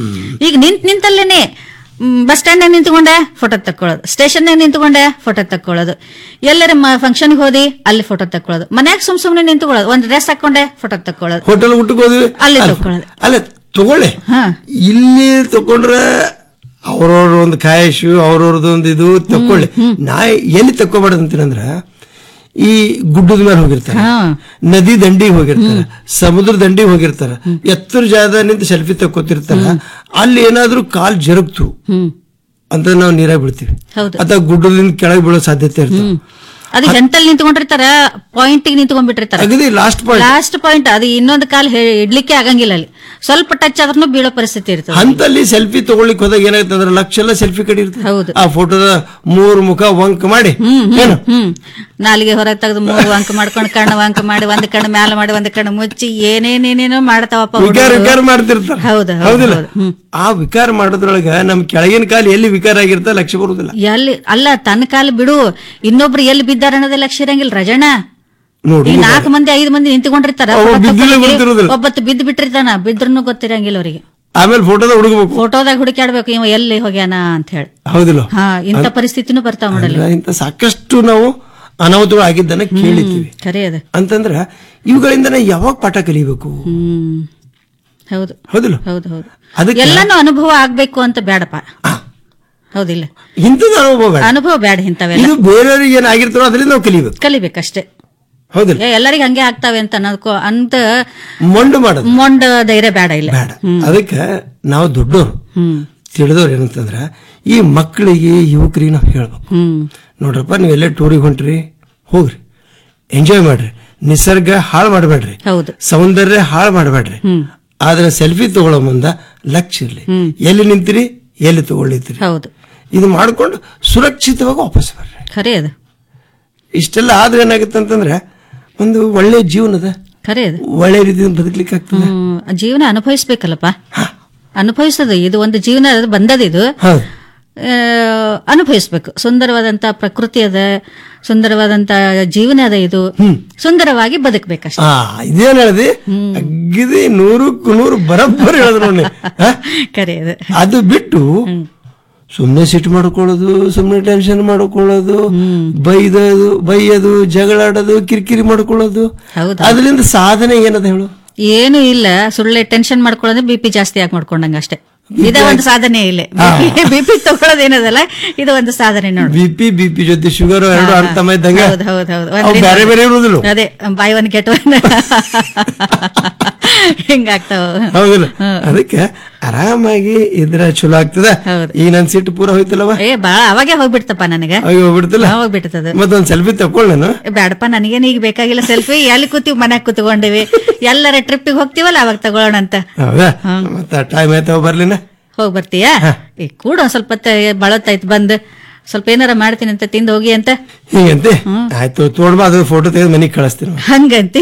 ಈಗ ನಿಂತ್ ನಿಂತಲ್ಲೇನೆ ಬಸ್ ಸ್ಟ್ಯಾಂಡ್ ನಿಂತ್ಕೊಂಡೆ ಫೋಟೋ ತಕ್ಕೊಳ್ಳೋದು ಸ್ಟೇಷನ್ ನಿಂತ್ಕೊಂಡೆ ಫೋಟೋ ತಕ್ಕೊಳ್ಳೋದು ಎಲ್ಲರ ಫಂಕ್ಷನ್ಗೆ ಹೋದಿ ಅಲ್ಲಿ ಫೋಟೋ ತಕ್ಕೊಳ್ಳೋದು ಮನ್ಯಾಗ ಸುಮ್ ಸುಮ್ನೆ ನಿಂತ್ಕೊಳ್ಳೋದು ಒಂದ್ ಡ್ರೆಸ್ ಹಾಕೊಂಡೆ ಫೋಟೋ ತಕ್ಕೊಳ್ಳೋದು ಹೋಟೆಲ್ ಊಟಕ್ಕೆ ಹೋದ್ವಿ ಅಲ್ಲಿ ಅಲ್ಲ- ತಗೊಳ್ಳೋದು. ಅಲ್ಲ ತಗೊಳ್ಳಿ ಇಲ್ಲಿ ತಕೊಂಡ್ರೆ ಅವ್ರವ್ರ ಒಂದು ಕಾಯಶು ಅವ್ರವ್ರದ್ದು ಒಂದು ಇದು ತಕೊಳ್ಳಿ ನಾ ಎಲ್ಲಿ ತಕ್ಕೋಬಾರ್ದು ಅಂತೀನಂದ್ರ ಈ ಗುಡ್ಡದ ಮೇಲೆ ಹೋಗಿರ್ತಾರೆ ನದಿ ದಂಡಿಗೆ ಹೋಗಿರ್ತಾರೆ ಸಮುದ್ರ ದಂಡಿಗೆ ಹೋಗಿರ್ತಾರೆ ಎತ್ತರ ಜಾಗ ನಿಂತು ಸೆಲ್ಫಿ ತಕ್ಕೋತಿರ್ತಾರ ಅಲ್ಲಿ ಏನಾದ್ರೂ ಕಾಲ್ ಜರುಗ್ತು ಅಂತ ನಾವು ನೀರಾಗ ಬಿಡ್ತೀವಿ ಹೌದು. ಅಥವಾ ಗುಡ್ಡದಿಂದ ಕೆಳಗೆ ಬೀಳೋ ಸಾಧ್ಯತೆ ಇರ್ತದೆ ಅದು ಎಂತಲ್ಲಿ ನಿಂತ್ಕೊಂಡಿರ್ತಾರ ಪಾಯಿಂಟ್ ನಿಂತ್ಕೊಂಡ್ಬಿಟ್ಟಿರ್ತಾರ ಅಗದಿ ಲಾಸ್ಟ್ ಪಾಯಿಂಟ್ ಲಾಸ್ಟ್ ಪಾಯಿಂಟ್ ಅದು ಇನ್ನೊಂದು ಕಾಲ್ ಹೇ- ಇಡ್ಲಿಕ್ಕೆ ಆಗಂಗಿಲ್ಲ ಅಲ್ಲಿ ಸ್ವಲ್ಪ ಟಚ್ ಆದ್ರೂ ಬೀಳೋ ಪರಿಸ್ಥಿತಿ ಇರ್ತದೆ ಅಂತಲ್ಲಿ ಸೆಲ್ಫಿ ತಗೊಳ್ಳಿಕ್ ಹೋದಾಗ ಏನಾಗುತ್ತೆ ಅಂದ್ರೆ ಲಕ್ಷ ಎಲ್ಲ ಸೆಲ್ಫಿ ಕಡೆ ಇರ್ತದೆ ಹೌದು. ಆ ಫೋಟೋದ ಮೂರು ಮುಖ ವಂಕ್ ಮಾಡಿ ಏನು ಹ್ಮ್ ನಾಲಿಗೆ ಹೊರಗೆ ತೆಗೆದು ಮೂರು ಅಂಕ ಮಾಡ್ಕೊಂಡು ಕಣ್ಣು ವಂಕ ಮಾಡಿ ಒಂದ್ ಕಣ್ಣು ಮ್ಯಾಲ ಮಾಡಿ ಒಂದ್ ಕಣ್ಣು ಮುಚ್ಚಿ ಏನೇನೇನೇನೋ ಮಾಡ್ತಾವಪ್ಪ ವಿಕಾರ ಹುಡುಗ್ರು. ವಿಕಾರ ಮಾಡ್ತಿರ್ತಾರೆ ಹೌದು ಹೌದು, ಹೌದಿಲ್ಲ ಹೌದು. ಹ್ಮ್. ಆ ವಿಕಾರ ಮಾಡೋದ್ರೊಳಗ ನಮ್ ಕೆಳಗಿನ ಕಾಲು ಎಲ್ಲಿ ವಿಕಾರ ಆಗಿರ್ತ ಲಕ್ಷ್ಯ ಬರುದಿಲ್ಲ ಎಲ್ಲಿ ಅಲ್ಲ ತನ್ನ ಕಾಲು ಬಿಡು ಇನ್ನೊಬ್ರು ಎಲ್ಲಿ ಬಿದ್ದಾರ ಅನ್ನೋದೇ ಲಕ್ಷ್ಯ ಇರಂಗಿಲ್ಲ ರಜಣ್ಣ ನೋಡಿ ಈ ನಾಲ್ಕು ಮಂದಿ ಐದು ಮಂದಿ ನಿಂತ್ಕೊಂಡಿರ್ತಾರ ಅವ ಫೋಟೋ ಬಿದ್ದಿಲ್ಲ ತಕ್ಕೊಳ್ಳಿಕ್ಕೆ ಗೊತ್ತಿರೋದಿಲ್ಲ. ಒಬ್ಬತ್ತು ಬಿದ್ದು ಬಿಟ್ಟಿರ್ತಾನ ಬಿದ್ರೂ ಗೊತ್ತಿರಂಗಿಲ್ಲ ಅವರಿಗೆ ಆಮೇಲೆ ಫೋಟೋದ ಹುಡುಗಬೇಕು ಫೋಟೋದಾಗ ಹುಡುಕ್ಯಾಡ್ಬೇಕು ಇವ ಎಲ್ಲಿ ಹೋಗ್ಯಾನ ಅಂತ ಹೇಳಿ ಹೌದಿಲ್ಲ ಹಾ ಇಂಥ ಪರಿಸ್ಥಿತಿನೂ ಬರ್ತಾವ ನೋಡಲ್ಲ ಅಲ್ಲ, ಇಂಥ ಸಾಕಷ್ಟು ನಾವು ಅನಾಹುತಗಳು ಆಗಿದ್ದನ್ನ ಕೇಳಿದ್ದೀವಿ ಖರೆ ಅದ ಅಂತಂದ್ರ ಇವುಗಳಿಂದ ನಾವು ಯಾವಾಗ ಪಾಠ ಕಲಿಬೇಕು ಹ್ಮ್ ಹೌದು ಹೌದಿಲ್ಲ ಹೌದು ಹೌದು ಅದಕ್ಕೆ ಎಲ್ಲಾನು ಅನುಭವ ಆಗ್ಬೇಕು ಅಂತ ಬೇಡಪ್ಪ ಹೌದಿಲ್ಲ ಇಂಥದ್ದು ಅನುಭವ ಬೇಡ. ಅನುಭವ ಬೇಡ ಇಂಥವೆಲ್ಲ ಇದು ಬೇರೆಯವ್ರಿಗೆ ಏನಾಗಿರ್ತಾರೋ ಅದರಿಂದ ನಾವು ಕಲಿಬೇಕು ಕಲಿಬೇಕಷ್ಟೇ ಹೌದಿಲ್ಲ ಏ, ಎಲ್ಲರಿಗೂ ಹಂಗೆ ಆಗ್ತಾವೆ ಅಂತ ಅನ್ನೋದಕ್ಕೂ ಅಂತ ಮೊಂಡು ಮಾಡೋದು ಮೊಂಡ ಧೈರ್ಯ ಬೇಡ ಇಲ್ಲ ಅದಕ್ಕೆ ನಾವು ದೊಡ್ಡವರು ಹ್ಮ್ ತಿಳಿದವ್ರು ಏನಂತಂದ್ರ ಈ ಮಕ್ಕಳಿಗೆ ಯುವಕರಿಗೆ ನಾವು ಹೇಳ್ಬೇಕು ಹ್ಮ್ ನೋಡ್ರಪ್ಪ ನೀವು ಎಲ್ಲೇ ಟೂರಿಗೆ ಹೊಂಟ್ರಿ ಹೋಗ್ರಿ ಎಂಜಾಯ್ ಮಾಡ್ರಿ ನಿಸರ್ಗ ಹಾಳು ಮಾಡಬೇಡ್ರಿ ಹೌದು ಸೌಂದರ್ಯ ಹಾಳು ಮಾಡಬೇಡ್ರಿ ಆದ್ರೆ ಸೆಲ್ಫಿ ತಗೊಳ್ಳೋ ಮುಂದ ಲಕ್ಷ್ಯ ಇರ್ಲಿ ಎಲ್ಲಿ ನಿಂತಿರಿ ಎಲ್ಲಿ ತಗೊಳ್ಳಿತ್ರಿ ಹೌದು ಇದು ಮಾಡ್ಕೊಂಡು ಸುರಕ್ಷಿತವಾಗಿ ವಾಪಸ್ ಬರ್ರಿ ಖರೆ ಅದು ಇಷ್ಟೆಲ್ಲ ಆದ್ರೆ ಏನಾಗುತ್ತೆ ಅಂತಂದ್ರೆ ಒಂದು ಒಳ್ಳೆ ಜೀವನದ ಖರೆ ಅದು ಒಳ್ಳೆ ರೀತಿಯಿಂದ ಬದುಕಲಿಕ್ಕೆ ಆಗ್ತದೆ ಹ್ಮ್, ಜೀವನ ಅನುಭವಿಸ್ಬೇಕಲ್ಲಪ್ಪ ಅನುಭವಿಸೋದು ಇದು ಒಂದು ಜೀವನ ಅದು ಬಂದದ ಇದು ಹೌದು ಆ, ಅನುಭವಿಸ್ಬೇಕು ಸುಂದರವಾದಂತ ಪ್ರಕೃತಿ ಅದ ಸುಂದರವಾದಂತ ಜೀವನ ಅದ ಇದು ಸುಂದರವಾಗಿ ಬದುಕಬೇಕಷ್ಟೇ ಆ ಇದೇನ್ ಹೇಳ್ದಿ ಅಗ್ಗಿದಿ ನೂರಕ್ಕೂ ನೂರು ಬರಬ್ಬರಿ ಹೇಳಿದ್ರು ನೋಡಿ ಆ? ಖರೆ ಅದು ಅದು ಬಿಟ್ಟು ಸುಮ್ನೆ ಸಿಟ್ಟು ಮಾಡ್ಕೊಳ್ಳೋದು ಸುಮ್ನೆ ಟೆನ್ಷನ್ ಮಾಡ್ಕೊಳ್ಳೋದು ಬೈದದು ಬೈಯೋದು ಜಗಳಾಡೋದು ಕಿರಿಕಿರಿ ಮಾಡ್ಕೊಳ್ಳೋದು ಹೌದು. ಅದರಿಂದ ಸಾಧನೆ ಏನದ ಹೇಳು ಏನು ಇಲ್ಲ ಸುಳ್ಳೆ ಟೆನ್ಷನ್ ಮಾಡ್ಕೊಳ್ಳೋದು ಬಿ ಪಿ ಜಾಸ್ತಿ ಯಾಕೆ ಮಾಡ್ಕೊಂಡಂಗ ಅಷ್ಟೇ ಇದೇ ಒಂದು ಸಾಧನೆ ಇಲ್ಲ ಬಿ ಪಿ ತಗೊಳ್ಳೋದೇನದಲ್ಲ ಇದು ಒಂದು ಸಾಧನೆ ನೋಡು ಬಿ ಪಿ ಬಿ ಪಿ ಜೊತೆ ಶುಗರ್ ಎರಡು ಅರ್ಥ ಇದ್ದಂಗೆ ಹೌದು ಹೌದು ಹೌದು ಅವು ಬೇರೆ ಬೇರೆ ಇರುವುದಿಲ್ಲ ಅದೇ ಬೈ ಒನ್ ಗೆಟ್ ಒನ್ ಹಿಂಗಾಗ್ತಾವ ಹೌದಿಲ್ಲ ಅದಕ್ಕೆ ಆರಾಮಾಗಿ ಇದ್ರ ಚಲೋ ಆಗ್ತದ ಈಗ ನನ್ ಸಿಟ್ಟು ಪೂರ ಹೋಯ್ತಲ್ಲವ ಏ ಬಾಳ ಅವಾಗೆ ಹೋಗ್ಬಿಡ್ತಪ್ಪ ನನಗ ಅವಾಗ ಹೋಗ್ಬಿಡ್ತಲ್ಲ ಹೋಗ್ಬಿಡ್ತದ ಮತ್ತೊಂದ್ ಸೆಲ್ಫಿ ತಕೊಳ್ಳ ನಾನು ಬೇಡಪ್ಪ ನನಗೇನು ಈಗ ಬೇಕಾಗಿಲ್ಲ ಸೆಲ್ಫಿ ಎಲ್ಲಿ ಕೂತೀವಿ ಮನ್ಯಾಗ ಕೂತ್ಕೊಂಡಿವಿ ಎಲ್ಲರ ಟ್ರಿಪ್ಪಿಗೆ ಹೋಗ್ತೀವಲ್ಲ ಅವಾಗ ತಗೊಳ್ಳೋಣ ಅಂತ ಹೌದಾ ಮತ್ತ ಟೈಮ್ ಆಯ್ತಾವ ಬರ್ಲಿನ ಹೋಗ್ ಬರ್ತೀಯಾ ಈ ಕೂಡ ಒಂದ್ ಸ್ವಲ್ಪ ಹೊತ್ತ ಬಳತ್ತಾಯ್ತು ಬಂದ್ ಸ್ವಲ್ಪ ಏನಾರ ಮಾಡ್ತೀನಿ ಅಂತ ತಿಂದು ಹೋಗಿ ಅಂತ ಹೀಗಂತೆ ಆಯ್ತು ತೋಡ್ಬಾ ಅದು ಫೋಟೋ ತೆಗೆದು ಮನಿಗ್ ಕಳಿಸ್ತೀನಿ ಹಂಗಂತಿ